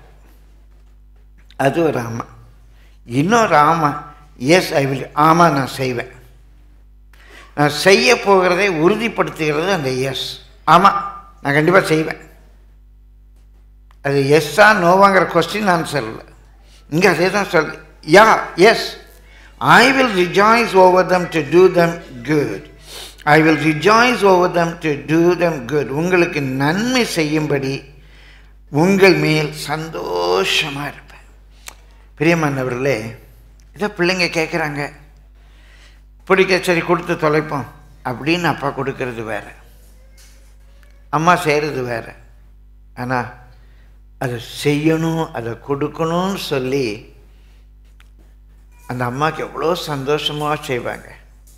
அது ஒரு ஆமாம் இன்னொரு ஆமாம் எஸ் ஐ வில் ஆமாம் நான் செய்வேன் நான் செய்ய போகிறதை உறுதிப்படுத்துகிறது அந்த எஸ் ஆமாம் நான் கண்டிப்பாக செய்வேன் அது எஸ்ஸா நோவாங்கிற கொஸ்டின் நான் சொல்லலை இங்கே அதே தான் சொல் yeah yes I will rejoice over them to do them good I will rejoice over them to do them good உங்களுக்கு நன்மை செய்யும்படி உங்கள் மேல் சந்தோஷமாக இருப்பேன் பிரியமானவர்களே இதை பிள்ளைங்க கேட்குறாங்க பிடிக்க சரி கொடுத்து தொலைப்போம் அப்படின்னு அப்பா கொடுக்கறது வேற அம்மா செய்கிறது வேற ஆனால் அதை செய்யணும் அதை கொடுக்கணும்னு சொல்லி அந்த அம்மாவுக்கு எவ்வளோ சந்தோஷமாக செய்வாங்க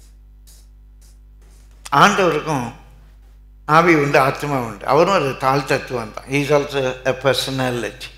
ஆண்டவருக்கும் ஆவி உண்டு ஆத்மா உண்டு அவரும் ஒரு தாழ் தத்துவம் தான் இஸ் ஆல்சோ எ பர்சனாலிட்டி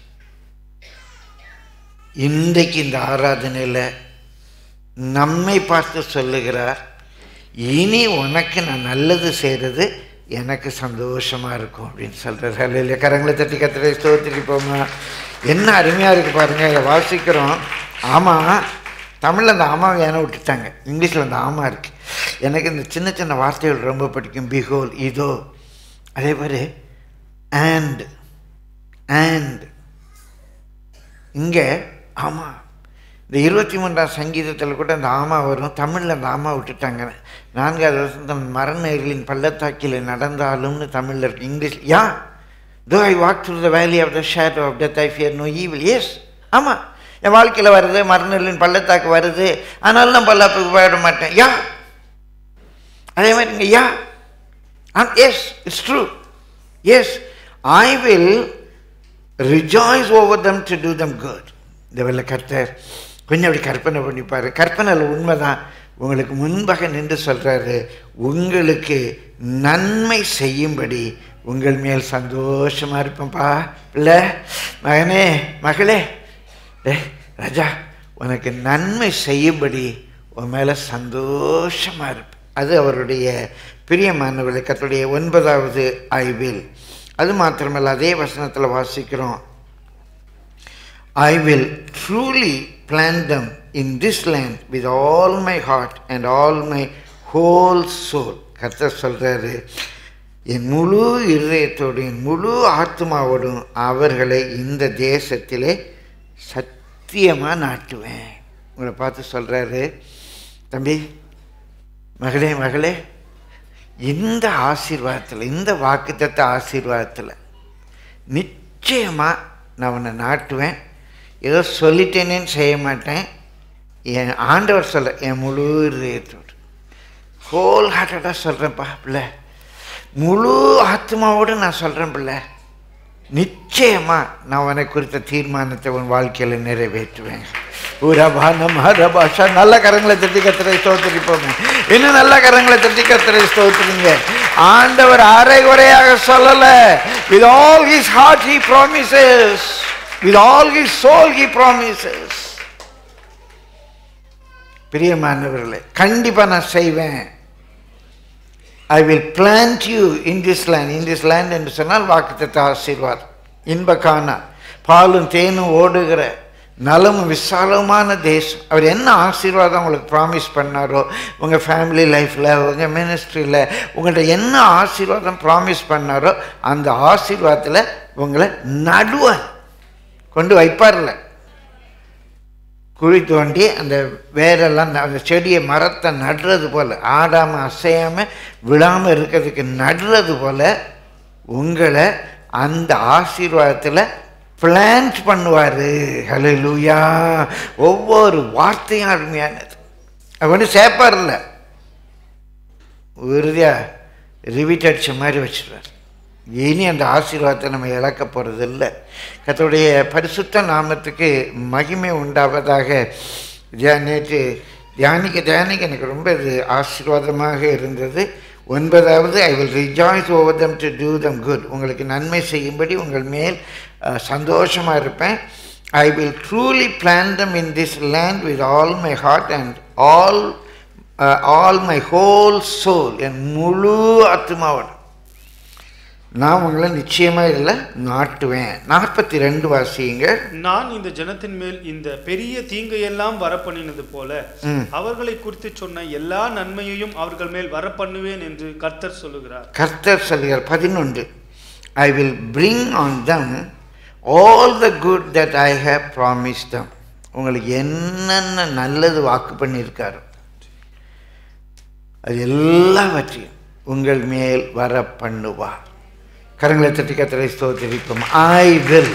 இன்றைக்கு இந்த ஆராதனையில் நம்மை பார்த்து சொல்லுகிறார் இனி உனக்கு நான் நல்லது செய்கிறது எனக்கு சந்தோஷமாக இருக்கும் அப்படின்னு சொல்கிறார் அல்ல கரங்களை தட்டி கத்திரை ஸ்தோத்திரிப்போமா என்ன அருமையாக இருக்குது பாருங்கள் இதை வாசிக்கிறோம் ஆமாம் தமிழில் அந்த ஆமாவை ஏன்னா விட்டுட்டாங்க இங்கிலீஷில் அந்த ஆமா இருக்குது எனக்கு இந்த சின்ன சின்ன வார்த்தைகள் ரொம்ப பிடிக்கும் பிகோல் இதோ அதே மாதிரி அண்ட் அண்ட் இங்கே ஆமாம் இந்த இருபத்தி மூன்றாம் சங்கீதத்தில் கூட அந்த ஆமா வரும் தமிழில் அந்த ஆமா விட்டுட்டாங்க நான்காவது வருஷம் மரணர்களின் பள்ளத்தாக்கில் நடந்தாலும்னு தமிழில் இருக்கு இங்கிலீஷ் யா தோ I walk through the valley of the shadow of death I fear no evil yes ஆமாம் என் வாழ்க்கையில் வருது மரணர்களின் பள்ளத்தாக்கு வருது ஆனாலும் நான் பல்லாப்புக்கு போயிட மாட்டேன் யா அதே மாதிரி இங்கே yeah yes it's true yes I will rejoice over them to do them good இந்த வெள்ள கர்த்தர் கொஞ்சம் அப்படி கற்பனை பண்ணிப்பார் கற்பனையில் உண்மைதான் உங்களுக்கு முன்பாக நின்று சொல்கிறாரு உங்களுக்கு நன்மை செய்யும்படி உங்கள் மேல் சந்தோஷமாக இருப்பேன்ப்பா பிள்ளை மகனே மகளே டே ராஜா உனக்கு நன்மை செய்யும்படி உன் மேலே சந்தோஷமாக இருப்பேன் அது அவருடைய பிரியமானவர்களை கத்துடைய ஒன்பதாவது ஐவில் அது மாத்திரமல்ல அதே வசனத்தில் வாசிக்கிறோம் I will truly plan them in this land with all my heart and all my whole soul கர்த்தர் சொல்கிறாரு என் முழு இருதயத்தோடும் என் முழு ஆத்மாவோடும் அவர்களை இந்த தேசத்திலே சத்தியமாக நாட்டுவேன் உங்களை பார்த்து சொல்கிறாரு தம்பி மகளே மகளே இந்த ஆசீர்வாதத்தில் இந்த வாக்குத்தத்த ஆசீர்வாதத்தில் நிச்சயமாக நான் உன்னை நாட்டுவேன் ஏதோ சொல்லிட்டேனேன்னு செய்ய மாட்டேன் என் ஆண்டவர் சொல்ல என் முழு இதயத்தோடு ஹோல் ஹார்ட்டடாக சொல்கிறேன்ப்பா பிள்ளை முழு ஆத்மாவோடு நான் சொல்கிறேன் பிள்ளை நிச்சயமாக நான் உனக்கு குறித்த தீர்மானத்தை உன் வாழ்க்கையில் நிறைவேற்றுவேன் உரபானம் ஹரபாஷா நல்ல கரங்களை தட்டி கத்திரை ஸ்தோத்திரிப்போமே இன்னும் நல்ல கரங்களை தட்டி கத்திரை ஸ்தோத்திரிங்க ஆண்டவர் அரை குறையாக சொல்லலை with all his heart he promises with all his soul he promises பிரியமானவர்களே கண்டிப்பாக நான் செய்வேன் I will plant you in this land in this land என்று சொன்னால் வாக்குத்தத்த ஆசீர்வாதம் இன்பக்கான பாலும் தேனும் ஓடுகிற நலமும் விசாலமான தேசம் அவர் என்ன ஆசீர்வாதம் உங்களுக்கு ப்ராமிஸ் பண்ணாரோ உங்கள் ஃபேமிலி லைஃப்பில் உங்கள் மினிஸ்ட்ரியில் உங்கள்கிட்ட என்ன ஆசீர்வாதம் ப்ராமிஸ் பண்ணாரோ அந்த ஆசீர்வாதத்தில் உங்களை நடுவார் கொண்டு வைப்பார்ல குழி தோண்டி அந்த வேரெல்லாம் அந்த செடியை மரத்தை நடுறது போல் ஆடாமல் அசையாமல் விழாமல் இருக்கிறதுக்கு நடுறது போல் உங்களை அந்த ஆசீர்வாதத்தில் பிளான்ட் பண்ணுவார் ஹலோ லூயா ஒவ்வொரு வார்த்தையும் அருமையானது அது வந்து சேர்ப்பார்ல உறுதியாக ரிவிட் அடித்த மாதிரி வச்சுருவார் இனி அந்த ஆசீர்வாதத்தை நம்ம இழக்க போகிறது இல்லை கத்தோடைய பரிசுத்த நாமத்துக்கு மகிமை உண்டாவதாக தியா- நேற்று தியானிக்க தியானிக்க எனக்கு ரொம்ப இது ஆசீர்வாதமாக இருந்தது ஒன்பதாவது I will rejoice over them to do them good உங்களுக்கு நன்மை செய்யும்படி உங்கள் மேல் சந்தோஷமாக இருப்பேன் I will truly plan them in this land with all my heart and all all my whole soul என் முழு ஆத்மாவோட நான் உங்களை நிச்சயமாக இதில் நாட்டுவேன் நாற்பத்தி ரெண்டு வாசிங்க நான் இந்த ஜனத்தின் மேல் இந்த பெரிய தீங்கையெல்லாம் வரப்பண்ணினது போல ம். அவர்களை குறித்து சொன்ன எல்லா நன்மையையும் அவர்கள் மேல் வரப்பண்ணுவேன் என்று கர்த்தர் சொல்லுகிறார் கர்த்தர் சொல்கிறார் பதினொன்று I will bring on them all the good that I have promise them உங்களுக்கு என்னென்ன நல்லது வாக்கு பண்ணியிருக்காரோ அது எல்லாவற்றையும் உங்கள் மேல் வர பண்ணுவார் கரங்களை தட்டி கத்தரை ஸ்தோத்திரிப்போம் ஐ வில்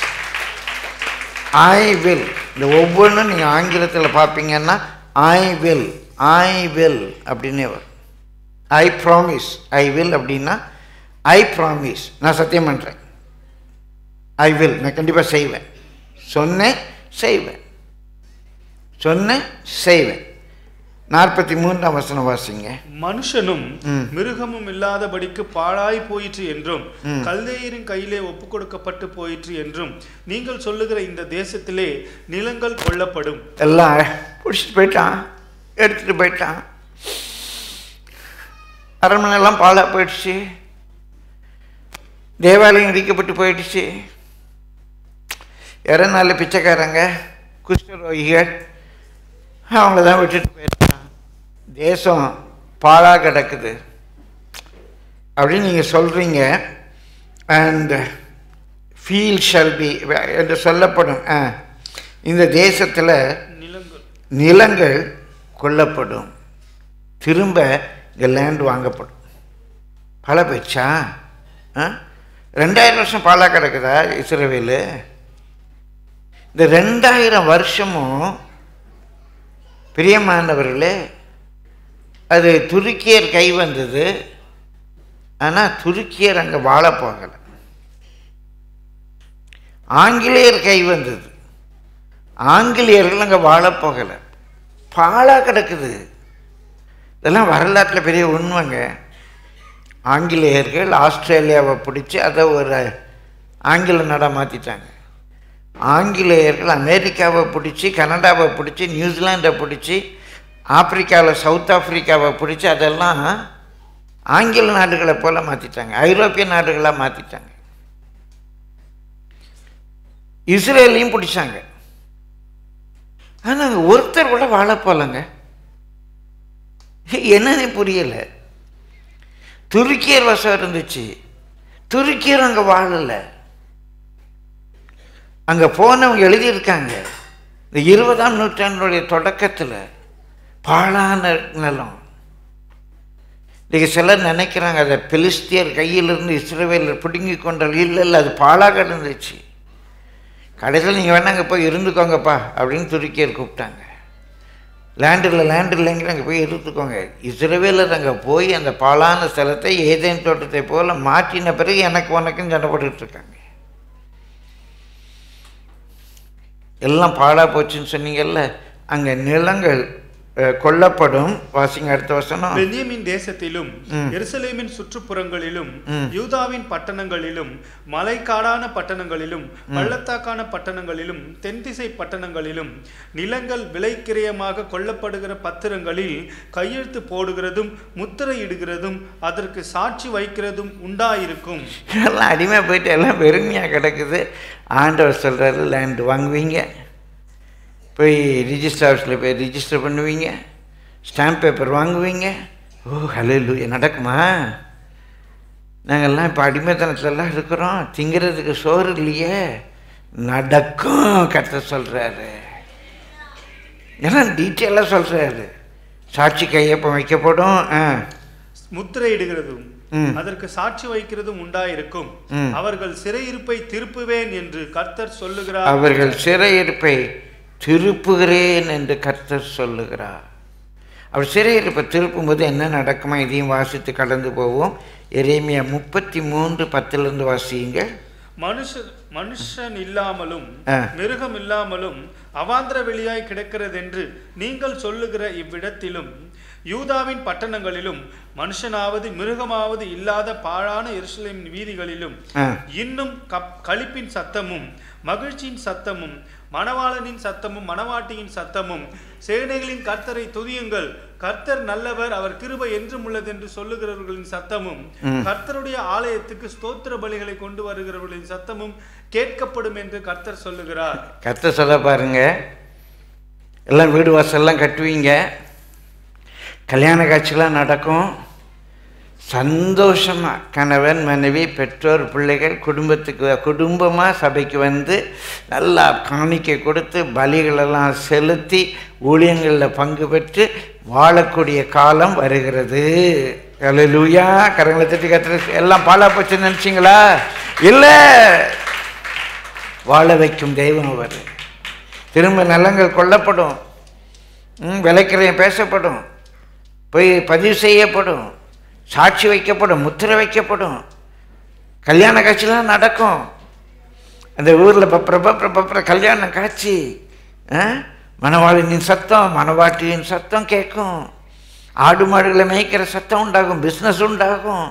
ஐ வில் இந்த ஒவ்வொன்றும் நீங்கள் ஆங்கிலத்தில் பார்ப்பீங்கன்னா ஐ வில் ஐ வில் அப்படின்னே வரும் ஐ ப்ராமிஸ் ஐ வில் அப்படின்னா ஐ ப்ராமிஸ் நான் சத்தியம் பண்ணுறேன் ஐ வில் நான் கண்டிப்பாக செய்வேன் சொன்னேன் செய்வேன் சொன்னேன் செய்வேன் நாற்பத்தி மூன்றாம் வசனம் வாசிங்க மனுஷனும் ம். மிருகமும் இல்லாதபடிக்கு பாழாய் போயிற்று என்றும் கல்தேயரின் கையிலே ஒப்பு கொடுக்கப்பட்டு போயிற்று என்றும் நீங்கள் சொல்லுகிற இந்த தேசத்திலே நிலங்கள் கொள்ளப்படும் எல்லாம் பிடிச்சிட்டு போயிட்டான் எடுத்துகிட்டு போயிட்டான் அரண்மனைலாம் பாழாக போயிடுச்சு தேவாலயம் இடிக்கப்பட்டு போயிடுச்சு இறநாள் பிச்சைக்காரங்க குஷ்டரோகிகள் அவங்கள தான் விட்டுட்டு போயிருக்கான் தேசம் பாழாக கிடக்குது அப்படின்னு நீங்கள் சொல்கிறீங்க அண்ட் ஃபீல் ஷல் பி என்று சொல்லப்படும் ஆ, இந்த தேசத்தில் நிலங்கள் நிலங்கள் கொல்லப்படும் திரும்ப இங்கே லேண்ட் வாங்கப்படும் பல போச்சா ஆ ரெண்டாயிரம் வருஷம் பாலா கிடக்குதா இஸ்ரவேலு இந்த ரெண்டாயிரம் வருஷமும் பிரியமானவர்களே அது துருக்கியர் கை வந்தது ஆனால் துருக்கியர் அங்கே வாழ போகலை ஆங்கிலேயர் கை வந்தது ஆங்கிலேயர்கள் அங்கே வாழ போகலை பாழாக கிடக்குது இதெல்லாம் வரலாற்றில் பெரிய உண்மைங்க ஆங்கிலேயர்கள் ஆஸ்திரேலியாவை பிடிச்சி அதை ஒரு ஆங்கில நாடாக மாற்றிட்டாங்க ஆங்கிலேயர்கள் அமெரிக்காவை பிடிச்சி கனடாவை பிடிச்சி நியூசிலாண்டை பிடிச்சி ஆப்பிரிக்காவில் சவுத் ஆப்பிரிக்காவை பிடிச்சி அதெல்லாம் ஆங்கில நாடுகளை போல மாற்றிட்டாங்க ஐரோப்பிய நாடுகளாக மாற்றிட்டாங்க இஸ்ரேலையும் பிடிச்சாங்க ஆனால் ஒருத்தர் கூட வாழ போகலங்க என்னன்னு புரியலை துருக்கியர் வசம் இருந்துச்சு துருக்கியர் அங்கே வாழலை அங்கே போனவங்க எழுதியிருக்காங்க இந்த இருபதாம் நூற்றாண்டுடைய தொடக்கத்தில் பாழான நிலம் இன்றைக்கி சிலர் நினைக்கிறாங்க அதை பெலிஸ்தியர் கையிலிருந்து இஸ்ரேவேலர் பிடுங்கி கொண்டால் இல்லை இல்லை அது பாழாக இருந்துச்சு கடைசியில் நீங்கள் வேணா அங்கே போய் இருந்துக்கோங்கப்பா அப்படின்னு துருக்கியர் கூப்பிட்டாங்க லேண்ட் இல்லை லேண்ட் இல்லைங்கிற அங்கே போய் இருந்துக்கோங்க இஸ்ரேவேலர் அங்கே போய் அந்த பாழான ஸ்தலத்தை ஏதேன் தோட்டத்தை போல மாற்றின பிறகு எனக்கு உனக்கும் சண்டை போட்டுட்டு இருக்காங்க எல்லாம் பாழா போச்சுன்னு சொன்னீங்கல்ல அங்கே நிலங்கள் அஹ், கொல்லப்படும் வாசிங்க அடுத்த வசனம் பென்யமின் தேசத்திலும் ம். எருசலேமின் சுற்றுப்புறங்களிலும் ம். யூதாவின் பட்டணங்களிலும் மலைக்காடான பட்டணங்களிலும் பள்ளத்தாக்கான பட்டணங்களிலும் தென்திசை பட்டணங்களிலும் நிலங்கள் விலைக்கிரயமாக கொல்லப்படுகிற பத்திரங்களில் கையெழுத்து போடுகிறதும் முத்திரையிடுகிறதும் அதற்கு சாட்சி வைக்கிறதும் உண்டாயிருக்கும் எல்லாம் அடிமை போயிட்டு எல்லாம் வெறுமையாக கிடக்குது ஆண்டவர் சொல்கிறாரு லேண்ட் வாங்குவீங்க போய் ரிஜிஸ்டர் ஆஃபீஸில் போய் ரிஜிஸ்டர் பண்ணுவீங்க ஸ்டாம்ப் பேப்பர் வாங்குவீங்க ஓ ஹலோ நடக்குமா நாங்கள்லாம் இப்போ அடிமைத்தனத்துலலாம் இருக்கிறோம் திங்கிறதுக்கு சோறு இல்லையே நடக்கும் கத்த சொல்கிறாரு எல்லாம் டீட்டெயிலாக சொல்கிறாரு சாட்சி கையொப்பம் வைக்கப்படும் ஆ முத்திரையிடுகிறதும் ம். அதற்கு சாட்சி வைக்கிறதும் உண்டாயிருக்கும் ம். அவர்கள் சிறையிருப்பை திருப்புவேன் என்று கர்த்தர் சொல்லுகிறார் அவர்கள் சிறையிருப்பை திருப்புகிறேன் என்று கர்த்தர் சொல்லுகிறார் அவர் சிறையிருப்பை திருப்பும்போது என்ன நடக்குமா இதையும் வாசித்து கடந்து போவோம் எரேமியா முப்பத்தி மூன்று பத்திலிருந்து வாசியுங்க மனுஷன் மனுஷன் இல்லாமலும் ஆ. மிருகம் இல்லாமலும் அவாந்திர வெளியாய் கிடக்கிறதென்று நீங்கள் சொல்லுகிற இவ்விடத்திலும் யூதாவின் பட்டணங்களிலும் மனுஷனாவது மிருகமாவது இல்லாத பாழான எருசலேம் வீதிகளிலும் ஆ இன்னும் கப் களிப்பின் சத்தமும் மகிழ்ச்சியின் சத்தமும் மணவாளனின் சத்தமும் மணவாட்டியின் சத்தமும் சேனைகளின் கர்த்தரை துதியுங்கள் கர்த்தர் நல்லவர் அவர் கிருபை என்றும் உள்ளது என்று சொல்லுகிறவர்களின் சத்தமும் ம். கர்த்தருடைய ஆலயத்துக்கு ஸ்தோத்திர பலிகளை கொண்டு வருகிறவர்களின் சத்தமும் கேட்கப்படும் என்று கர்த்தர் சொல்லுகிறார் கர்த்தர் சொல்ல பாருங்க எல்லாம் வீடு வாசல்லாம் கட்டுவீங்க கல்யாண காட்சிலாம் நடக்கும் சந்தோஷமாக கணவன் மனைவி பெற்றோர் பிள்ளைகள் குடும்பத்துக்கு குடும்பமாக சபைக்கு வந்து நல்லா காணிக்கை கொடுத்து பலிகளெல்லாம் செலுத்தி ஊழியங்களில் பங்கு பெற்று வாழக்கூடிய காலம் வருகிறது அல்லேலூயா கரங்களை தட்டி கத்துற எல்லாம் பாலா போச்சுன்னு நினச்சிங்களா இல்லை வாழ வைக்கும் தெய்வம் அவர் திரும்ப நலங்கள் கொல்லப்படும் ம், விலைக்கிறையும் பேசப்படும் போய் பதிவு செய்யப்படும் சாட்சி வைக்கப்படும் முத்திரை வைக்கப்படும் கல்யாண காட்சிலாம் நடக்கும் அந்த ஊரில் பப்ர பப்ர பப்ர கல்யாண காட்சி ஆ? மணவாளினின் சத்தம் மணவாட்டியின் சத்தம் கேட்கும் ஆடு மாடுகளை மேய்க்கிற சத்தம் உண்டாகும் பிஸ்னஸ் உண்டாகும்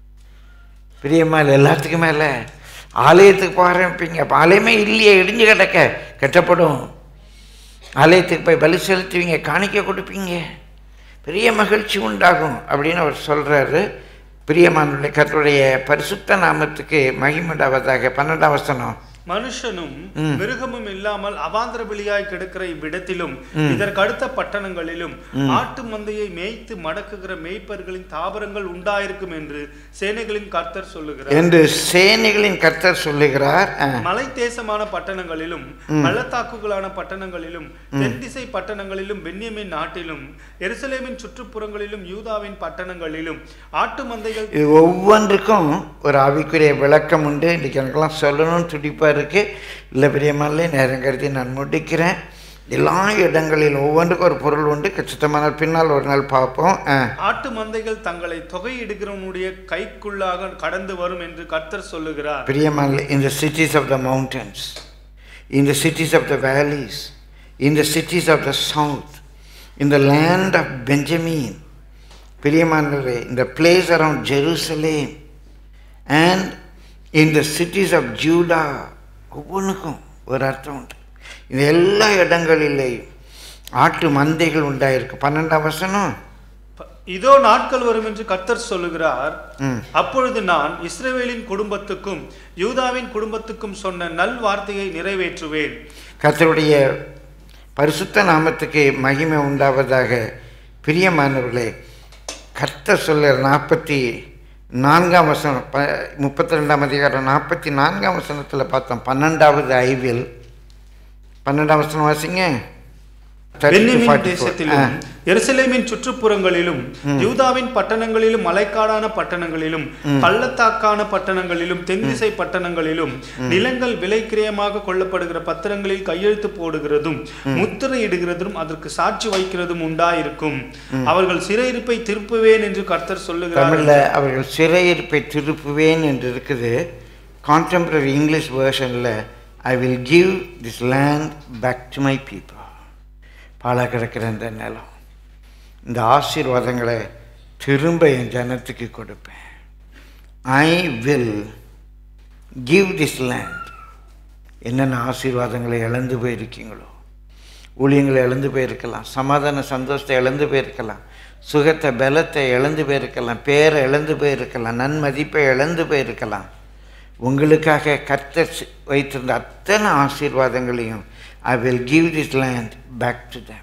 பிரியம்மா இல்லை எல்லாத்துக்கும் மேலே ஆலயத்துக்கு போக ஆரம்பிப்பீங்க அப்போ ஆலயமே இல்லையே இடிஞ்சு கிடக்க கட்டப்படும் ஆலயத்துக்கு போய் பலி செலுத்துவீங்க காணிக்க கொடுப்பீங்க பெரிய மகிழ்ச்சி உண்டாகும் அப்படின்னு அவர் சொல்கிறாரு பிரியமானுடைய கர்த்தருடைய பரிசுத்த நாமத்துக்கு மகிமுண்டாவதாக பன்னெண்டாம் வசனம் மனுஷனும் ம். மிருகமும் இல்லாமல் அவாந்திர பலியாய் கிடக்கிற இவ்விடத்திலும் இதற்கு அடுத்த பட்டணங்களிலும் ஆட்டு மந்தையை மேய்த்து மடக்குகிற மேய்ப்பர்களின் தாபரங்கள் உண்டாயிருக்கும் என்று சேனைகளின் கர்த்தர் சொல்லுகிறார் என்று சேனைகளின் கர்த்தர் சொல்லுகிறார் ஆ. மலை தேசமான பட்டணங்களிலும் பள்ளத்தாக்குகளான பட்டணங்களிலும் தென்திசை பட்டணங்களிலும் பென்யமின் நாட்டிலும் எருசலேமின் சுற்றுப்புறங்களிலும் யூதாவின் பட்டணங்களிலும் ஆட்டு மந்தைகள் இது ஒவ்வொன்றுக்கும் ஒரு ஆவிக்குரிய விளக்கம் உண்டு இன்றைக்கி எனக்கெல்லாம் சொல்லணும்னு துடிப்பாக இருக்குது இல்லை பிரியமாலே நேரம் கருதி நான் முடிக்கிறேன் எல்லா இடங்களிலும் ஒவ்வொன்றுக்கும் ஒரு பொருள் உண்டு கச்சிதமான பின்னால் ஒரு நாள் பார்ப்போம் ஆ. ஆட்டு மந்தைகள் தங்களை தொகையிடுகிறவனுடைய கைக்குள்ளாக கடந்து வரும் என்று கர்த்தர் சொல்லுகிறார் பிரியமானே in the cities of the mountains, in the cities of the valleys, in the cities of the south, in the land of Benjamin, பிரியமானவரே in the place around Jerusalem and in the cities of Judah ஒவ்வொன்றுக்கும் ஒரு அர்த்தம் உண்டு இந்த எல்லா இடங்களிலேயும் ஆட்டு மந்தைகள் உண்டாயிருக்கு பன்னெண்டாம் வசனம் ப- இதோ நாட்கள் வரும் என்று கர்த்தர் சொல்லுகிறார் ம். அப்பொழுது நான் இஸ்ரவேலின் குடும்பத்துக்கும் யூதாவின் குடும்பத்துக்கும் சொன்ன நல் வார்த்தையை நிறைவேற்றுவேன் கர்த்தருடைய பரிசுத்த நாமத்துக்கு மகிமை உண்டாவதாக பிரியமானவர்களே கர்த்தர் சொல்ல நாற்பத்தி நான்காம் வசனம் ப முப்பத்தி ரெண்டாம் அதிகாரம் நாற்பத்தி நான்காம் வசனத்தில் பார்த்தோம் பன்னெண்டாவது ஐவில் பன்னெண்டாம் வசனம் வாசிங்க 30 to பென்யமீன் 44. தேசத்திலும் ஆ. எருசலேமின் சுற்றுப்புறங்களிலும் யூதாவின் பட்டணங்களிலும் மலைக்காடான பட்டணங்களிலும் பள்ளத்தாக்கான பட்டணங்களிலும் தென்திசை பட்டணங்களிலும் நிலங்கள் விலைக்கிரயமாக கொள்ளப்படுகிற பத்திரங்களில் கையெழுத்து போடுகிறதும் முத்திரையிடுகிறதும் அதற்கு சாட்சி வைக்கிறதும் உண்டாயிருக்கும் அவர்கள் சிறையிருப்பை திருப்புவேன் என்று கர்த்தர் சொல்லுகிறார் தமிழில் அவர்கள் சிறையிருப்பை திருப்புவேன் என்று இருக்குது கான்டெம்பரரி இங்கிலீஷ் வேர்ஷனில் I will give this land back to my people பாழ கிடக்கிற இந்த நிலம் இந்த ஆசீர்வாதங்களை திரும்ப என் ஜனத்துக்கு கொடுப்பேன் I will give this land என்னென்ன ஆசீர்வாதங்களை இழந்து போயிருக்கீங்களோ ஊழியங்களை இழந்து போயிருக்கலாம் சமாதான சந்தோஷத்தை இழந்து போயிருக்கலாம் சுகத்தை பலத்தை இழந்து போயிருக்கலாம் பேரை இழந்து போயிருக்கலாம் நன்மதிப்பை இழந்து போயிருக்கலாம் உங்களுக்காக கர்த்தர் சி- வைத்திருந்த அத்தனை ஆசீர்வாதங்களையும் I will give this land back to them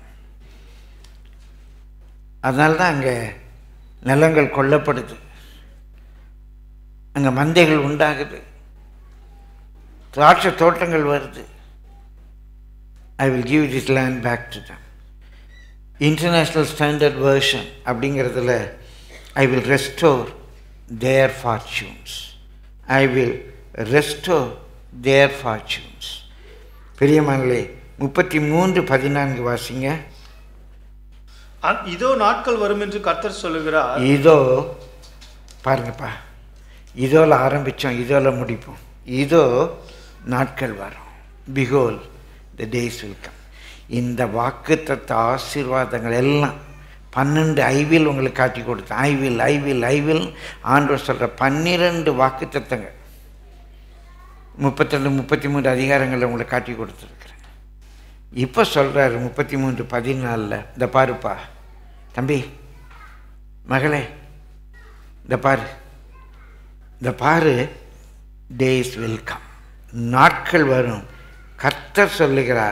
அதனால தான் அங்கே நிலங்கள் கொல்லப்படுது அங்கே மந்தைகள் உண்டாகுது திராட்சை தோட்டங்கள் வருது I will give this land back to them international standard version அப்படிங்கிறதுல I will restore their fortunes I will restore their fortunes பெரியமானே முப்பத்தி மூன்று பதினான்கு வாசிங்க அ- இதோ நாட்கள் வரும் என்று கர்த்தர் சொல்லுகிறார் இதோ பாருங்கப்பா இதோல ஆரம்பித்தோம் இதோல முடிப்போம் இதோ நாட்கள் வரும் பிகோல் த டேஸ் will come இந்த வாக்குத்தத்த ஆசீர்வாதங்கள் எல்லாம் பன்னெண்டு ஐவில் உங்களுக்கு காட்டி கொடுத்தேன் ஐவில் ஐவில் ஐவில் ஆண்டவர் சொல்கிற பன்னிரெண்டு வாக்குத்தத்தங்கள் முப்பத்திரெண்டு முப்பத்தி மூன்று அதிகாரங்களை உங்களுக்கு காட்டி கொடுத்துருக்குறேன் இப்போ சொல்கிறாரு முப்பத்தி மூன்று பதினாலில் இந்த பாருப்பா தம்பி மகளே இந்த பாரு இந்த பாரு டேஸ் வெல்கம் நாட்கள் வரும் கர்த்தர் சொல்லுகிறார்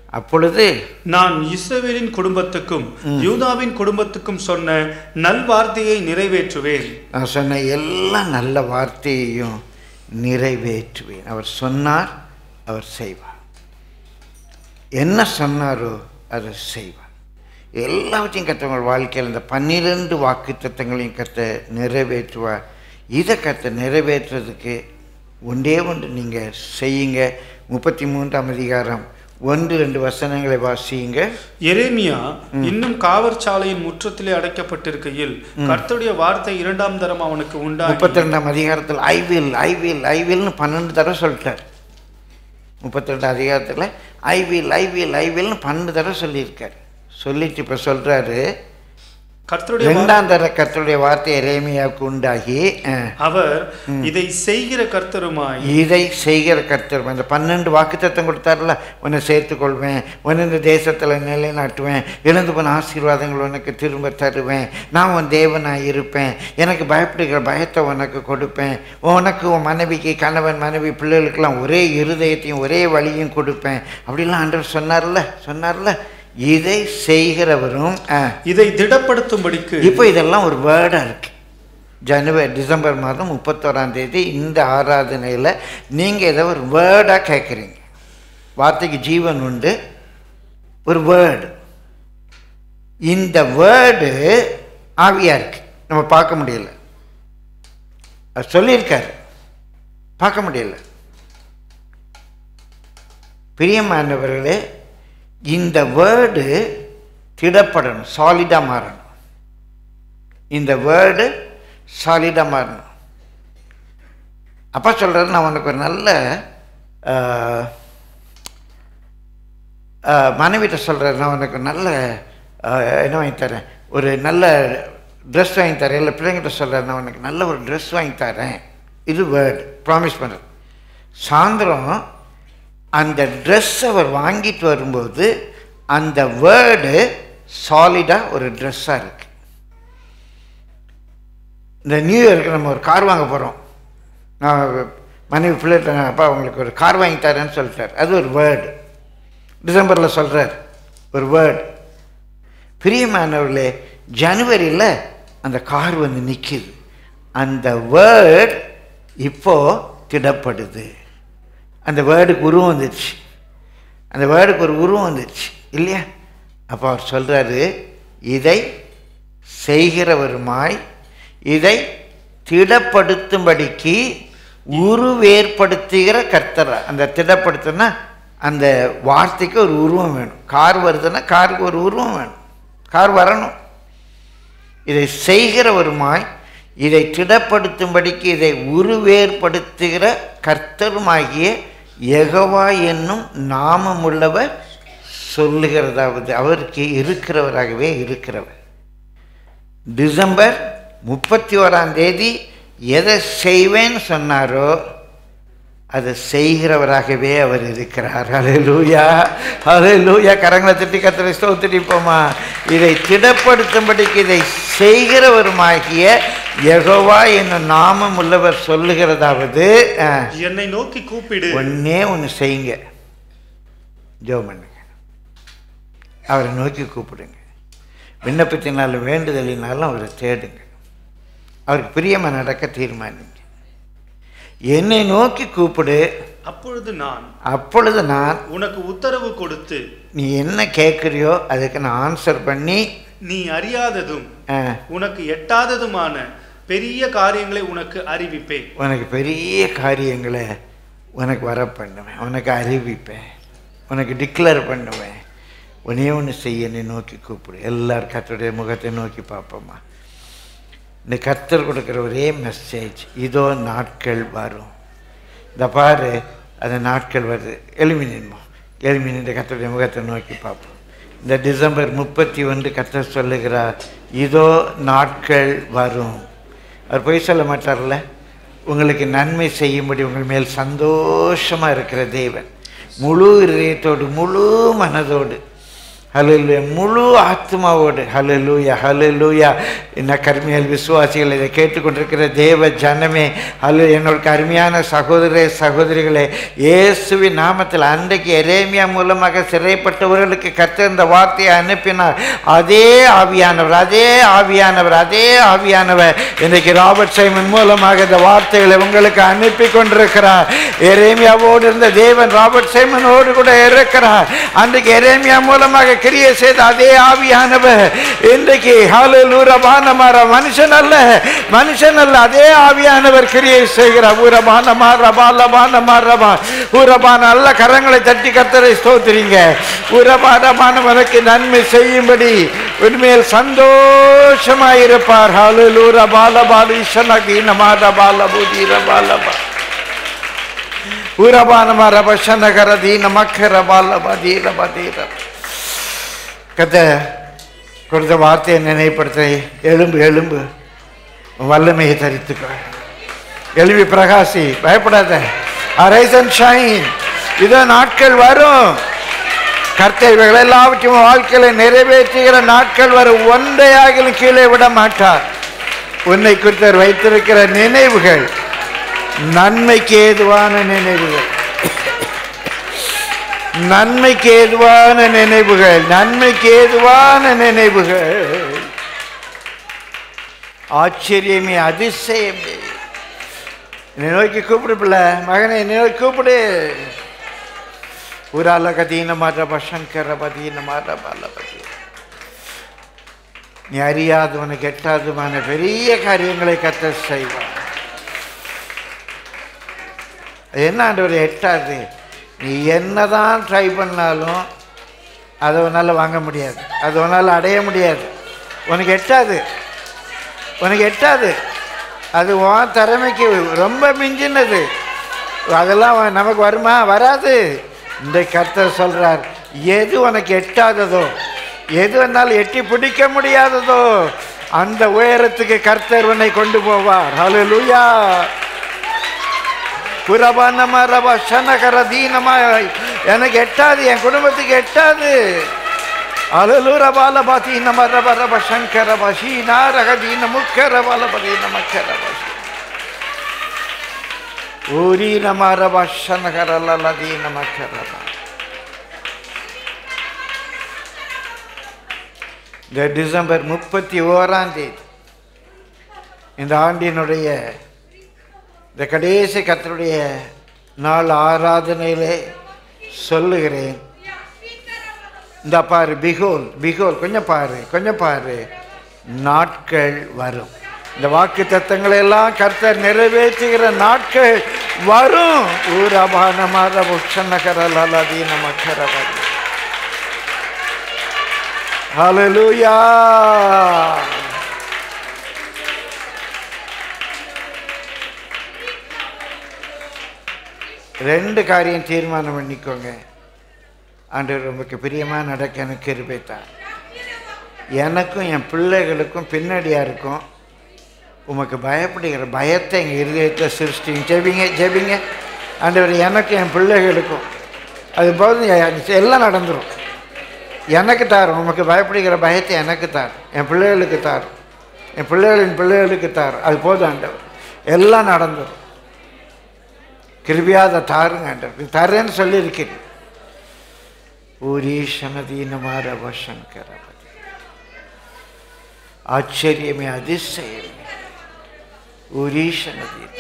அப்பொழுது நான் இஸ்ரவேலின் குடும்பத்துக்கும் யூதாவின் குடும்பத்துக்கும் சொன்ன நல்வார்த்தையை நிறைவேற்றுவேன் நான் சொன்ன எல்லா நல்ல வார்த்தையையும் நிறைவேற்றுவேன் அவர் சொன்னார் அவர் செய்வார் என்ன சொன்னாரோ அதை செய்வார் எல்லாவற்றையும் கத்த உங்கள் வாழ்க்கையில் இந்த பன்னிரெண்டு வாக்கு தத்தங்களையும் கத்த நிறைவேற்றுவார் இதை கத்த நிறைவேற்றுறதுக்கு ஒன்றே ஒன்று நீங்கள் செய்யுங்க முப்பத்தி மூன்றாம் அதிகாரம் ஒன்று ரெண்டு வசனங்களை வாசியுங்க எரேமியா இன்னும் காவற்சாலையின் முற்றத்திலே அடைக்கப்பட்டிருக்கையில் கர்த்தருடைய வார்த்தை இரண்டாம் தரம் அவனுக்கு உண்டாகி முப்பத்தி ரெண்டாம் அதிகாரத்தில் ஐ வில் ஐ வில் ஐ வில்னு பன்னெண்டு தடவை சொல்லிட்டார் முப்பத்தி ரெண்டு அதிகாரத்தில் ஐ வில் ஐ வில் ஐ வில்னு பன்னெண்டு தடவை சொல்லியிருக்கார் சொல்லிட்டு இப்போ சொல்கிறாரு கர்த்தருடைய வா- ரெண்டாம் தர கர்த்தருடைய வார்த்தை எரேமியாவுக்கு உண்டாகி அஹ், அவர் இதை செய்கிற கர்த்தருமாய் இதை செய்கிற கர்த்தர் இந்த பன்னெண்டு வாக்குத்தத்தம் கொடுத்தாருல உன்னை சேர்த்துக்கொள்வேன் உன்னை இந்த தேசத்தில் நிலைநாட்டுவேன் இழந்து போன ஆசீர்வாதங்கள் உனக்கு திரும்ப தருவேன் நான் உன் தேவனாய் இருப்பேன் எனக்கு பயப்படுகிற பயத்தை உனக்கு கொடுப்பேன் உனக்கு உன் மனைவிக்கு கணவன் மனைவி பிள்ளைகளுக்கெல்லாம் ஒரே இருதயத்தையும் ஒரே வழியும் கொடுப்பேன் அப்படிலாம் ஆண்டவர் சொன்னார்ல சொன்னார்ல இதை செய்கிறவரும் ஆ இதை திடப்படுத்தும்படிக்கு இப்போ இதெல்லாம் ஒரு வேர்டாக இருக்கு ஜனவரி டிசம்பர் மாதம் முப்பத்தோராம் தேதி இந்த ஆராதனையில் நீங்கள் இதை ஒரு வேர்டாக கேட்குறீங்க வார்த்தைக்கு ஜீவன் உண்டு ஒரு வேர்டு இந்த வேர்டு ஆவியாக இருக்கு நம்ம பார்க்க முடியல அவர் சொல்லியிருக்காரு பார்க்க முடியல பிரியமானவர்களே இந்த வேர்டு திடப்படணும் சாலிடாக மாறணும் இந்த வேர்டு சாலிடாக மாறணும் அப்பா சொல்கிறாரு நான் உனக்கு ஒரு நல்ல ஆஹ், ஆஹ், மனைவிட்ட சொல்கிறாரு நான் உனக்கு ஒரு நல்ல ஆஹ், என்ன வாங்கி தரேன் ஒரு நல்ல ட்ரெஸ் வாங்கி தரேன் இல்லை பிள்ளைங்கிட்ட சொல்கிறார் நான் உனக்கு நல்ல ஒரு ட்ரெஸ் வாங்கி தரேன் இது வேர்டு ப்ராமிஸ் பண்ணுறது சாயந்தரம் அந்த ட்ரெஸ் அவர் வாங்கிட்டு வரும்போது அந்த வேர்டு சாலிடாக ஒரு ட்ரெஸ்ஸாக இருக்கு இந்த நியூ இயருக்கு நம்ம ஒரு கார் வாங்க போகிறோம் நான் மனைவி பிள்ளைகிட்ட அப்பா உங்களுக்கு ஒரு கார் வாங்கி தரேன்னு சொல்லிட்டார் அது ஒரு வேர்டு டிசம்பரில் சொல்கிறார் ஒரு வேர்டு பிரியமானவர்களே ஜனவரியில் அந்த கார் வந்து நிற்கிது அந்த வேர்ட் இப்போ திடப்படுது அந்த வேர்டுக்கு உருவம் வந்துடுச்சு அந்த வேர்டுக்கு ஒரு உருவம் வந்துடுச்சு இல்லையா அப்போ அவர் சொல்கிறாரு இதை செய்கிறவருமாய் இதை திடப்படுத்தும்படிக்கு உருவேற்படுத்துகிற கர்த்தர் அந்த திடப்படுத்துனா அந்த வார்த்தைக்கு ஒரு உருவம் வேணும் கார் வருதுன்னா காருக்கு ஒரு உருவம் வேணும் கார் வரணும் இதை செய்கிறவருமாய் இதை திடப்படுத்தும்படிக்கு இதை உருவேற்படுத்துகிற கர்த்தருமாகிய யெகோவா என்னும் நாமமுள்ளவர் சொல்லுகிறதாவது அவருக்கு இருக்கிறவராகவே இருக்கிறவர் டிசம்பர் முப்பத்தி ஓராம் தேதி எதை செய்வேன்னு சொன்னாரோ அதை செய்கிறவராகவே அவர் இருக்கிறார் ஹalleluya ஹalleluya கரங்களை தட்டி கத்தரை ஸ்தோத்திரிப்போமா இதை திடப்படுத்தும்படிக்கு இதை செய்கிறவருமாகிய யெகோவா என்னும் நாமம் உள்ளவர் சொல்லுகிறதாவது அஹ், என்னை நோக்கி கூப்பிடு ஒண்ணே ஒன்று செய்யுங்க ஜெபம் பண்ணுங்க அவரை நோக்கி கூப்பிடுங்க விண்ணப்பத்தினாலும் வேண்டுதலினாலும் அவரை தேடுங்க அவருக்கு பிரியமாக நடக்க தீர்மானிங்க என்னை நோக்கி கூப்பிடு அப்பொழுது நான் அப்பொழுது நான் உனக்கு உத்தரவு கொடுத்து நீ என்ன கேட்குறியோ அதுக்கு நான் ஆன்சர் பண்ணி நீ அறியாததும் அஹ், உனக்கு எட்டாததுமான பெரிய காரியங்களை உனக்கு அறிவிப்பேன் உனக்கு பெரிய காரியங்களை உனக்கு வர பண்ணுவேன் உனக்கு அறிவிப்பேன் உனக்கு டிக்ளேர் பண்ணுவேன் உன்னே ஒன்று செய்ய நீ நோக்கி கூப்பிடு எல்லார் கர்த்தருடைய முகத்தை நோக்கி பார்ப்போமா இந்த கர்த்தர் கொடுக்குற ஒரே மெசேஜ் இதோ நாட்கள் வரும் இந்த பாரு அந்த நாட்கள் வருது எழுமி நின்மோம் எழுமி நின்று கர்த்தருடைய முகத்தை நோக்கி பார்ப்போம் இந்த டிசம்பர் முப்பத்தி ஒன்று கர்த்தர் சொல்லுகிறார் இதோ நாட்கள் வரும் அவர் பொய் சொல்ல மாட்டார்ல உங்களுக்கு நன்மை செய்யும்படி உங்கள் மேல் சந்தோஷமாக இருக்கிற தேவன் முழு இதயத்தோடு முழு மனதோடு ஹalleluya முழு ஆத்மாவோடு ஹalleluya ஹalleluya என்ன கருமையால் விசுவாசிகள் இதை கேட்டுக்கொண்டிருக்கிற தேவ ஜனமே அல்ல என்னோட அருமையான சகோதர சகோதரிகளே இயேசுவின் நாமத்தில் அன்றைக்கு எரேமியா மூலமாக சிறைப்பட்டவர்களுக்கு கற்ற இந்த வார்த்தையை அனுப்பினார் அதே ஆவியானவர் அதே ஆவியானவர் அதே ஆவியானவர் இன்றைக்கு ராபர்ட் சைமன் மூலமாக இந்த வார்த்தைகளை உங்களுக்கு அனுப்பி கொண்டிருக்கிறார் எரேமியாவோடு இருந்த தேவன் ராபர்ட் சைமனோடு கூட இருக்கிறார் அன்றைக்கு எரேமியா மூலமாக கிரியை செய்த அதே ஆவியானவர் இன்றைக்கு ஹalleluya பானமார மனுஷன் அல்ல மனுஷன் அல்ல அதே ஆவியானவர் கிரியை செய்கிறார் ஊரபானமா ரபால பானமா ஊரபான நல்ல கரங்களை தட்டி கத்தரை ஸ்தோத்திரிங்க ஊரபானமானவனுக்கு நன்மை செய்யும்படி உண்மையில் சந்தோஷமாயிருப்பார் ஹalleluya பால பாலிஷனகி நமாத பால பூதி ரபாலபா ஊரபானமா ரபஷனகர தீன மக்கர பாலபா தீரபா தீரபா கத்த கொடுத்த வார்த்தையை நினைப்படுத்த எலும்பு எலும்பு வல்லமையை தரித்துக்கோ எழுவி பிரகாசி பயப்படாத அரைஸ் அண்ட் ஷைன் இதோ நாட்கள் வரும் கர்த்தர்கள் எல்லாவற்றையும் வாழ்க்கையில நிறைவேற்றுகிற நாட்கள் வரும் ஒன்றையாகிலும் கீழே விட மாட்டார் உன்னை குறித்தவர் வைத்திருக்கிற நினைவுகள் நன்மைக்கு ஏதுவான நினைவுகள் நன்மைக்கு ஏதுவான நினைவுகள் நன்மைக்கு ஏதுவான நினைவுகள் ஆச்சரியமே அதிசயமே என்னை நோக்கி கூப்பிடு பிள்ளை மகனை என்னை நோக்கி கூப்பிடு ஊரால கதீன மாறப சங்கர பதீன மாறபாலபதி நீ அறியாதவனுக்கு எட்டாதமான பெரிய காரியங்களை கத்த செய்வான் அது என்ன ஆண்டவர் எட்டாது நீ என்னதான் ட்ரை பண்ணாலும் அதை உன்னால் வாங்க முடியாது அது உன்னால் அடைய முடியாது உனக்கு எட்டாது உனக்கு எட்டாது அது உன் திறமைக்கு ரொம்ப மிஞ்சினது அதெல்லாம் வ- நமக்கு வருமா வராது இந்த கர்த்தர் சொல்றார் எது உனக்கு எட்டாததோ எது வேணாலும் எட்டி பிடிக்க முடியாததோ அந்த உயரத்துக்கு கர்த்தர் உன்னை கொண்டு போவார் ஹalleluya புறபானமா ரபா சனகர தீனமா எனக்கு எட்டாது என் குடும்பத்துக்கு எட்டாது அலலூர பால பாத்தீன ரப ரப சங்கர பசி நாரக தீன முக்கர பால பதீன மக்கர பசி ஊரி நம ரப சனகர லல தீன மக்கர இந்த டிசம்பர் முப்பத்தி ஓராம் தேதி இந்த ஆண்டினுடைய இந்த கடைசி கத்தருடைய நாள் ஆராதனையிலே சொல்லுகிறேன் இந்த பாரு பிகோல் பிகோல் கொஞ்சம் பாரு கொஞ்சம் பாரு நாட்கள் வரும் இந்த வாக்கு தத்தங்களை எல்லாம் கர்த்தர் நிறைவேற்றுகிற நாட்கள் வரும் ஊரபானமார உஷநகரலதீன மக்கரவரி ஹalleluya ரெண்டு காரியம் தீர்மானம் பண்ணிக்கோங்க ஆண்டவர் உமக்கு பிரியமாக நடக்க எனக்கு கிருபைத்தார் எனக்கும் என் பிள்ளைகளுக்கும் பின்னாடியாக இருக்கும் உமக்கு பயப்படுகிற பயத்தை எங்கள் இருதயத்தில் சிருஷ்டிங்க ஜெபிங்க ஜெபிங்க ஆண்டவர் எனக்கும் என் பிள்ளைகளுக்கும் அது போதும் எ- எல்லாம் நடந்துடும் எனக்கு தாரும் உமக்கு பயப்படுகிற பயத்தை எனக்கு தார் என் பிள்ளைகளுக்கு தார் என் பிள்ளைகளின் பிள்ளைகளுக்கு தார் அது போதும் ஆண்டவர் எல்லாம் நடந்துடும் கிருபியா அதை தாருங்க ஆண்டவர் தரேன்னு சொல்லியிருக்கிறேன் ஊரீஷனதீனமார வசங்கரபதி ஆச்சரியமே அதிசயமே ஊரீஷனதீனம்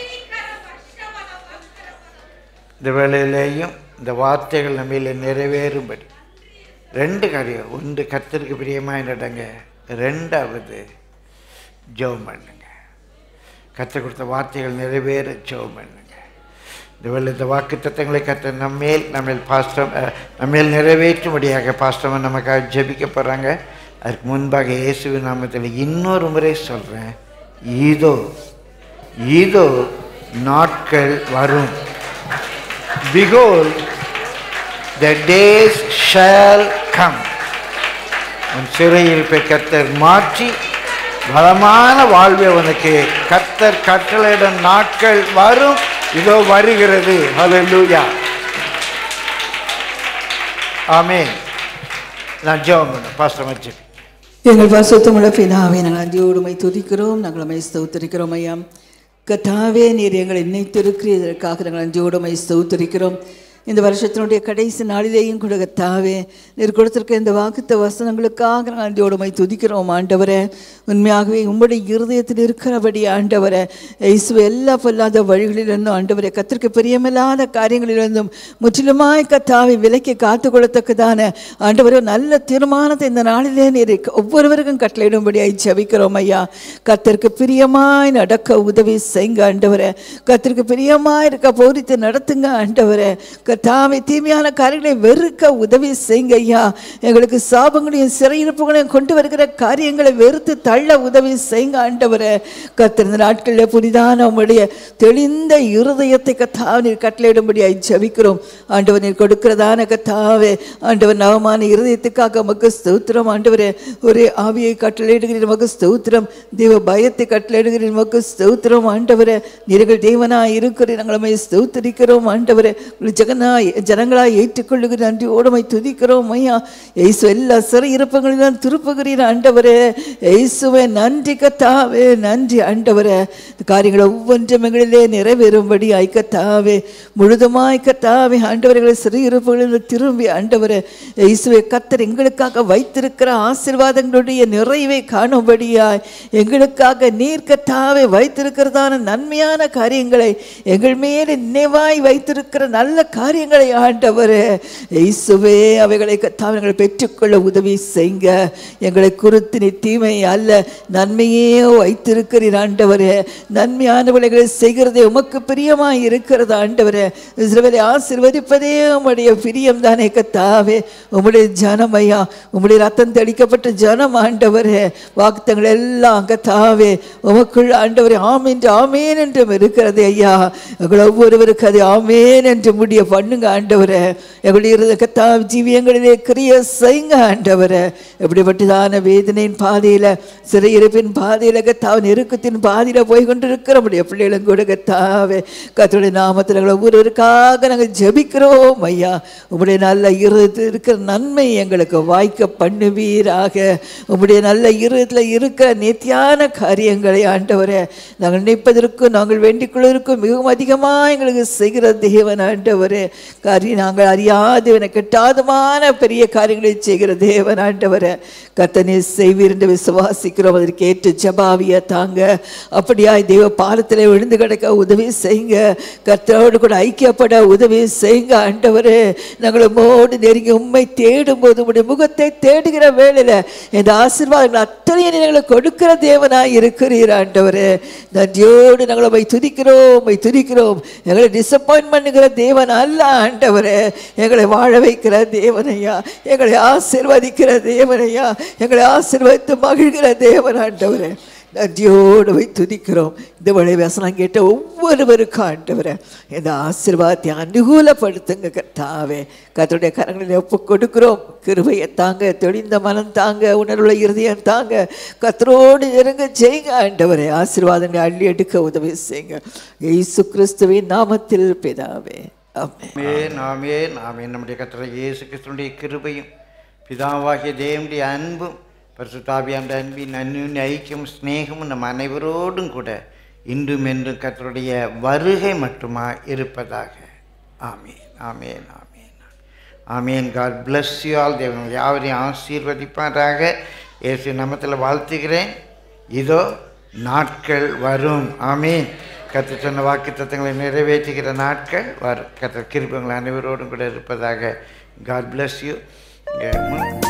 இந்த வேளையிலேயும் இந்த வார்த்தைகள் நம்மில் நிறைவேறும்படி ரெண்டு காரியம் ஒன்று கர்த்தருக்கு பிரியமாக நடங்க ரெண்டாவது ஜெபம் பண்ணுங்க கற்றுக் கொடுத்த வார்த்தைகள் நிறைவேற ஜெபம் பண்ணுங்க இந்த வேளை இந்த வாக்கு தத்தங்களை கத்த நம்மேல் நம்மேல் பாஸ்டம் அஹ், நம்மேல் நிறைவேற்றும்படியாக பாஸ்டவன் நமக்காக ஜெபிக்க போகிறாங்க அதுக்கு முன்பாக இயேசுவின் நாமத்தில் இன்னொரு முறை சொல்கிறேன் இதோ இதோ நாட்கள் வரும் பிகோல் the days shall come உன் சிறையிருப்பை கர்த்தர் மாற்றி பலமான வாழ்வை உனக்கு கர்த்தர் கட்டளையிடும் நாட்கள் வரும் இதோ வருகிறது ஹalleluya ஆமென் நான் ஜெபம் பண்ணேன் பாஸ்டர் மச்சு எங்கள் பரிசுத்தமுள்ள பிதாவே நாங்கள் அஞ்சோடுமை துதிக்கிறோம் நாங்கள் மை ஸ்தோத்திரிக்கிறோம் ஐயா கத்தாவே நீர் எங்களை நினைத்திருக்கிறதற்காக நாங்கள் அஞ்சோடுமை ஸ்தோத்திரிக்கிறோம் இந்த வருஷத்தினுடைய கடைசி நாளிலேயும் கூட கத்தாவே நீர் கொடுத்திருக்க இந்த வாக்குத்த வசனங்களுக்காக நாங்கள் அஞ்சோடுமை துதிக்கிறோம் ஆண்டவரே உண்மையாகவே உம்முடைய இருதயத்தில் இருக்கிறபடி ஆண்டவரே இயேசுவை எல்லா பொல்லாத வழிகளிலிருந்தும் ஆண்டவரே கத்திற்கு பிரியமில்லாத காரியங்களிலிருந்தும் முற்றிலுமாய் கத்தாவை விலைக்கு காத்து கொடுத்தக்கதான ஆண்டவரே நல்ல தீர்மானத்தை இந்த நாளிலே நீர் ஒவ்வொருவருக்கும் கட்டளையிடும்படியாய் ஜெபிக்கிறோம் ஐயா கத்திற்கு பிரியமாய் நடக்க உதவி செய்யுங்க ஆண்டவரே கத்திற்கு பிரியமாய் இருக்க போரித்து நடத்துங்க ஆண்டவரே கத்தாவை தீமையான காரியங்களை வெறுக்க உதவி செய்யுங்க ஐயா எங்களுக்கு சாபங்களையும் சிறையிருப்புகளையும் கொண்டு வருகிற காரியங்களை வெறுத்து தள்ள உதவி செய்யுங்க ஆண்டவரே கத்திருந்த நாட்களில் புதிதான உம்முடைய தெளிந்த இருதயத்தை கத்தாவை நீர் கட்டளையிடும்படியாய் ஜெபிக்கிறோம் ஆண்டவர் நீர் கொடுக்கிறதான கத்தாவே ஆண்டவர் நவமான இருதயத்துக்காக உமக்கு ஸ்தோத்திரம் ஆண்டவரே ஒரே ஆவியை கட்டளையிடுகிறீர் உமக்கு ஸ்தோத்திரம் தெய்வ பயத்தை கட்டளையிடுகிறீர் உமக்கு ஸ்தோத்திரம் ஆண்டவரே நீர்கள் தேவனாய் இருக்கிறீர் நாங்கள் உம்மை ஸ்தோத்திரிக்கிறோம் ஆண்டவரே உங்களை ஜெகனாய் ஜனங்களாய் ஏற்றுக்கொள்ளுகிற நன்றி ஓடமை துதிக்கிறோம் ஐயா இயேசு எல்லா சிறை இருப்பங்களிலும் திருப்புகிறீர் ஆண்டவரே இயேசுவே நன்றி கத்தாவே நன்றி ஆண்டவரே இந்த காரியங்கள் ஒவ்வொன்றும் எங்களிலே நிறைவேறும்படி ஐக்கத்தாவே முழுதுமாய் கத்தாவே ஆண்டவர்களை சிறு இருப்புகளில் திரும்பி ஆண்டவரே இயேசுவை கத்தர் எங்களுக்காக வைத்திருக்கிற ஆசீர்வாதங்களுடைய நிறைவை காணும்படியாய் எங்களுக்காக நீர் கத்தாவே வைத்திருக்கிறதான நன்மையான காரியங்களை எங்கள் மேலே நினைவாய் வைத்திருக்கிற நல்ல காரியங்களை ஆண்டவரே இயேசுவே அவைகளை கத்தாவே எங்களை பெற்றுக்கொள்ள உதவி செய்யுங்க எங்களை குறித்து நீ தீமை அல்ல நன்மையே வைத்திருக்கிறீர் ஆண்டவரே நன்மையான விலைகளை செய்கிறதே உமக்கு பிரியமாய் இருக்கிறது ஆண்டவரே இஸ்ரவேலை ஆசீர்வதிப்பதே உம்முடைய பிரியம் தானே கத்தாவே உம்முடைய ஜனம் ஐயா உம்முடைய ரத்தம் தெளிக்கப்பட்ட ஜனம் ஆண்டவரே வாக்குத்தங்கள் எல்லாம் கத்தாவே உமக்குள் ஆண்டவரே ஆமீன் ஆமேன் என்றும் இருக்கிறது ஐயா எங்கள் ஒவ்வொருவருக்கு அது ஆமேன் என்று முடிய பண்ணுங்க ஆண்டவரே எங்களுடைய இருந்த கத்தா ஜீவியங்களிலே கிரிய செய்யுங்க ஆண்டவரே எப்படிப்பட்டதான வேதனையின் பாதையில சிறையிருப்பின் பாதையில கத்தாவ நெருக்கத்தின் பாதையில போய் கொண்டிருக்கிற முடிய பிள்ளைகளும் கூட கத்தாவே கத்தோடைய நாமத்தில் எங்களை ஒவ்வொருவருக்காக நாங்கள் ஜெபிக்கிறோம் ஐயா உம்முடைய நல்ல இருதயத்தில் இருக்கிற நன்மை எங்களுக்கு வாய்க்க பண்ணுவீராக உம்முடைய நல்ல இருதயத்தில் இருக்கிற நேர்த்தியான காரியங்களை ஆண்டவரே நாங்கள் நினைப்பதற்கும் நாங்கள் வேண்டிக் கொள்வதற்கும் மிகவும் அதிகமாக எங்களுக்கு செய்கிற தேவன் ஆண்டவரே காரியம் நாங்கள் அறியாதவன கெட்டாதமான பெரிய காரியங்களை செய்கிற தேவன் ஆண்டவரே கத்தனை செய்வீர் என்று விசுவாசிக்கிறோம் அதற்கு ஏற்ற ஜபாவிய தாங்க அப்படியாய் தெய்வ பாலத்தில் விழுந்து கிடக்க உதவி செய்யுங்க கத்தரோடு கூட ஐக்கியப்பட உதவி செய்யுங்க ஆண்டவரே நாங்கள் உம்மோடு நெருங்கி உண்மை தேடும் போது உடைய முகத்தை தேடுகிற வேளையில் இந்த ஆசீர்வாதங்கள் அத்தனையும் எங்களுக்கு கொடுக்கிற தேவனாய் இருக்கிறீர் ஆண்டவரே நன்றியோடு நாங்கள் உம்மை துதிக்கிறோம் உம்மை துதிக்கிறோம் எங்களை டிசப்பாயின்ட் பண்ணுகிற தேவன் அல்ல ஆண்டவரே எங்களை வாழ வைக்கிற தேவனையா எங்களை ஆசீர்வதிக்கிற தேவனையா எங்களை ஆசீர்வதித்து மகிழ்கிற தேவன் ஆண்டவரே நன்றியோடு வை துதிக்கிறோம் இந்த வழி வசனம் கேட்ட ஒவ்வொருவருக்கும் ஆண்டவரை இந்த ஆசீர்வாதத்தை அனுகூலப்படுத்துங்க கர்த்தாவே கத்தருடைய கரங்களில் ஒப்பு கொடுக்கிறோம் கிருபையை தாங்க தெளிந்த மனம் தாங்க உணர்வுள்ள இருதயம் தாங்க கத்தரோடு இறங்க செய்யுங்க ஆண்டவரை ஆசீர்வாதங்களை அள்ளி எடுக்க உதவி செய்யுங்க இயேசு கிறிஸ்துவின் நாமத்தில் பிதாவே ஆமென் ஆமென் ஆமென் ஆமென் நம்முடைய கத்திர இயேசு கிறிஸ்துனுடைய கிருபையும் பிதாவாகிய தேவனுடைய அன்பும் பரிசுத்தாபியாண்ட அன்பின் அந்யுன்ய ஐக்கியம் ஸ்நேகமும் நம்ம அனைவரோடும் கூட இன்றும் என்றும் கத்தருடைய வருகை மட்டுமா இருப்பதாக ஆமேன் ஆமேன் ஆமேன் ஆமேன் காட் bless you all தேவன் யாவரையும் ஆசீர்வதிப்பாராக இயேசு நாமத்தில் வாழ்த்துகிறேன் இதோ நாட்கள் வரும் ஆமீன் கற்று சொன்ன வாக்கு தத்தங்களை நிறைவேற்றுகிற நாட்கள் வரும் கற்ற கிருபங்கள் அனைவரோடும் கூட இருப்பதாக காட் bless you இங்கே முன்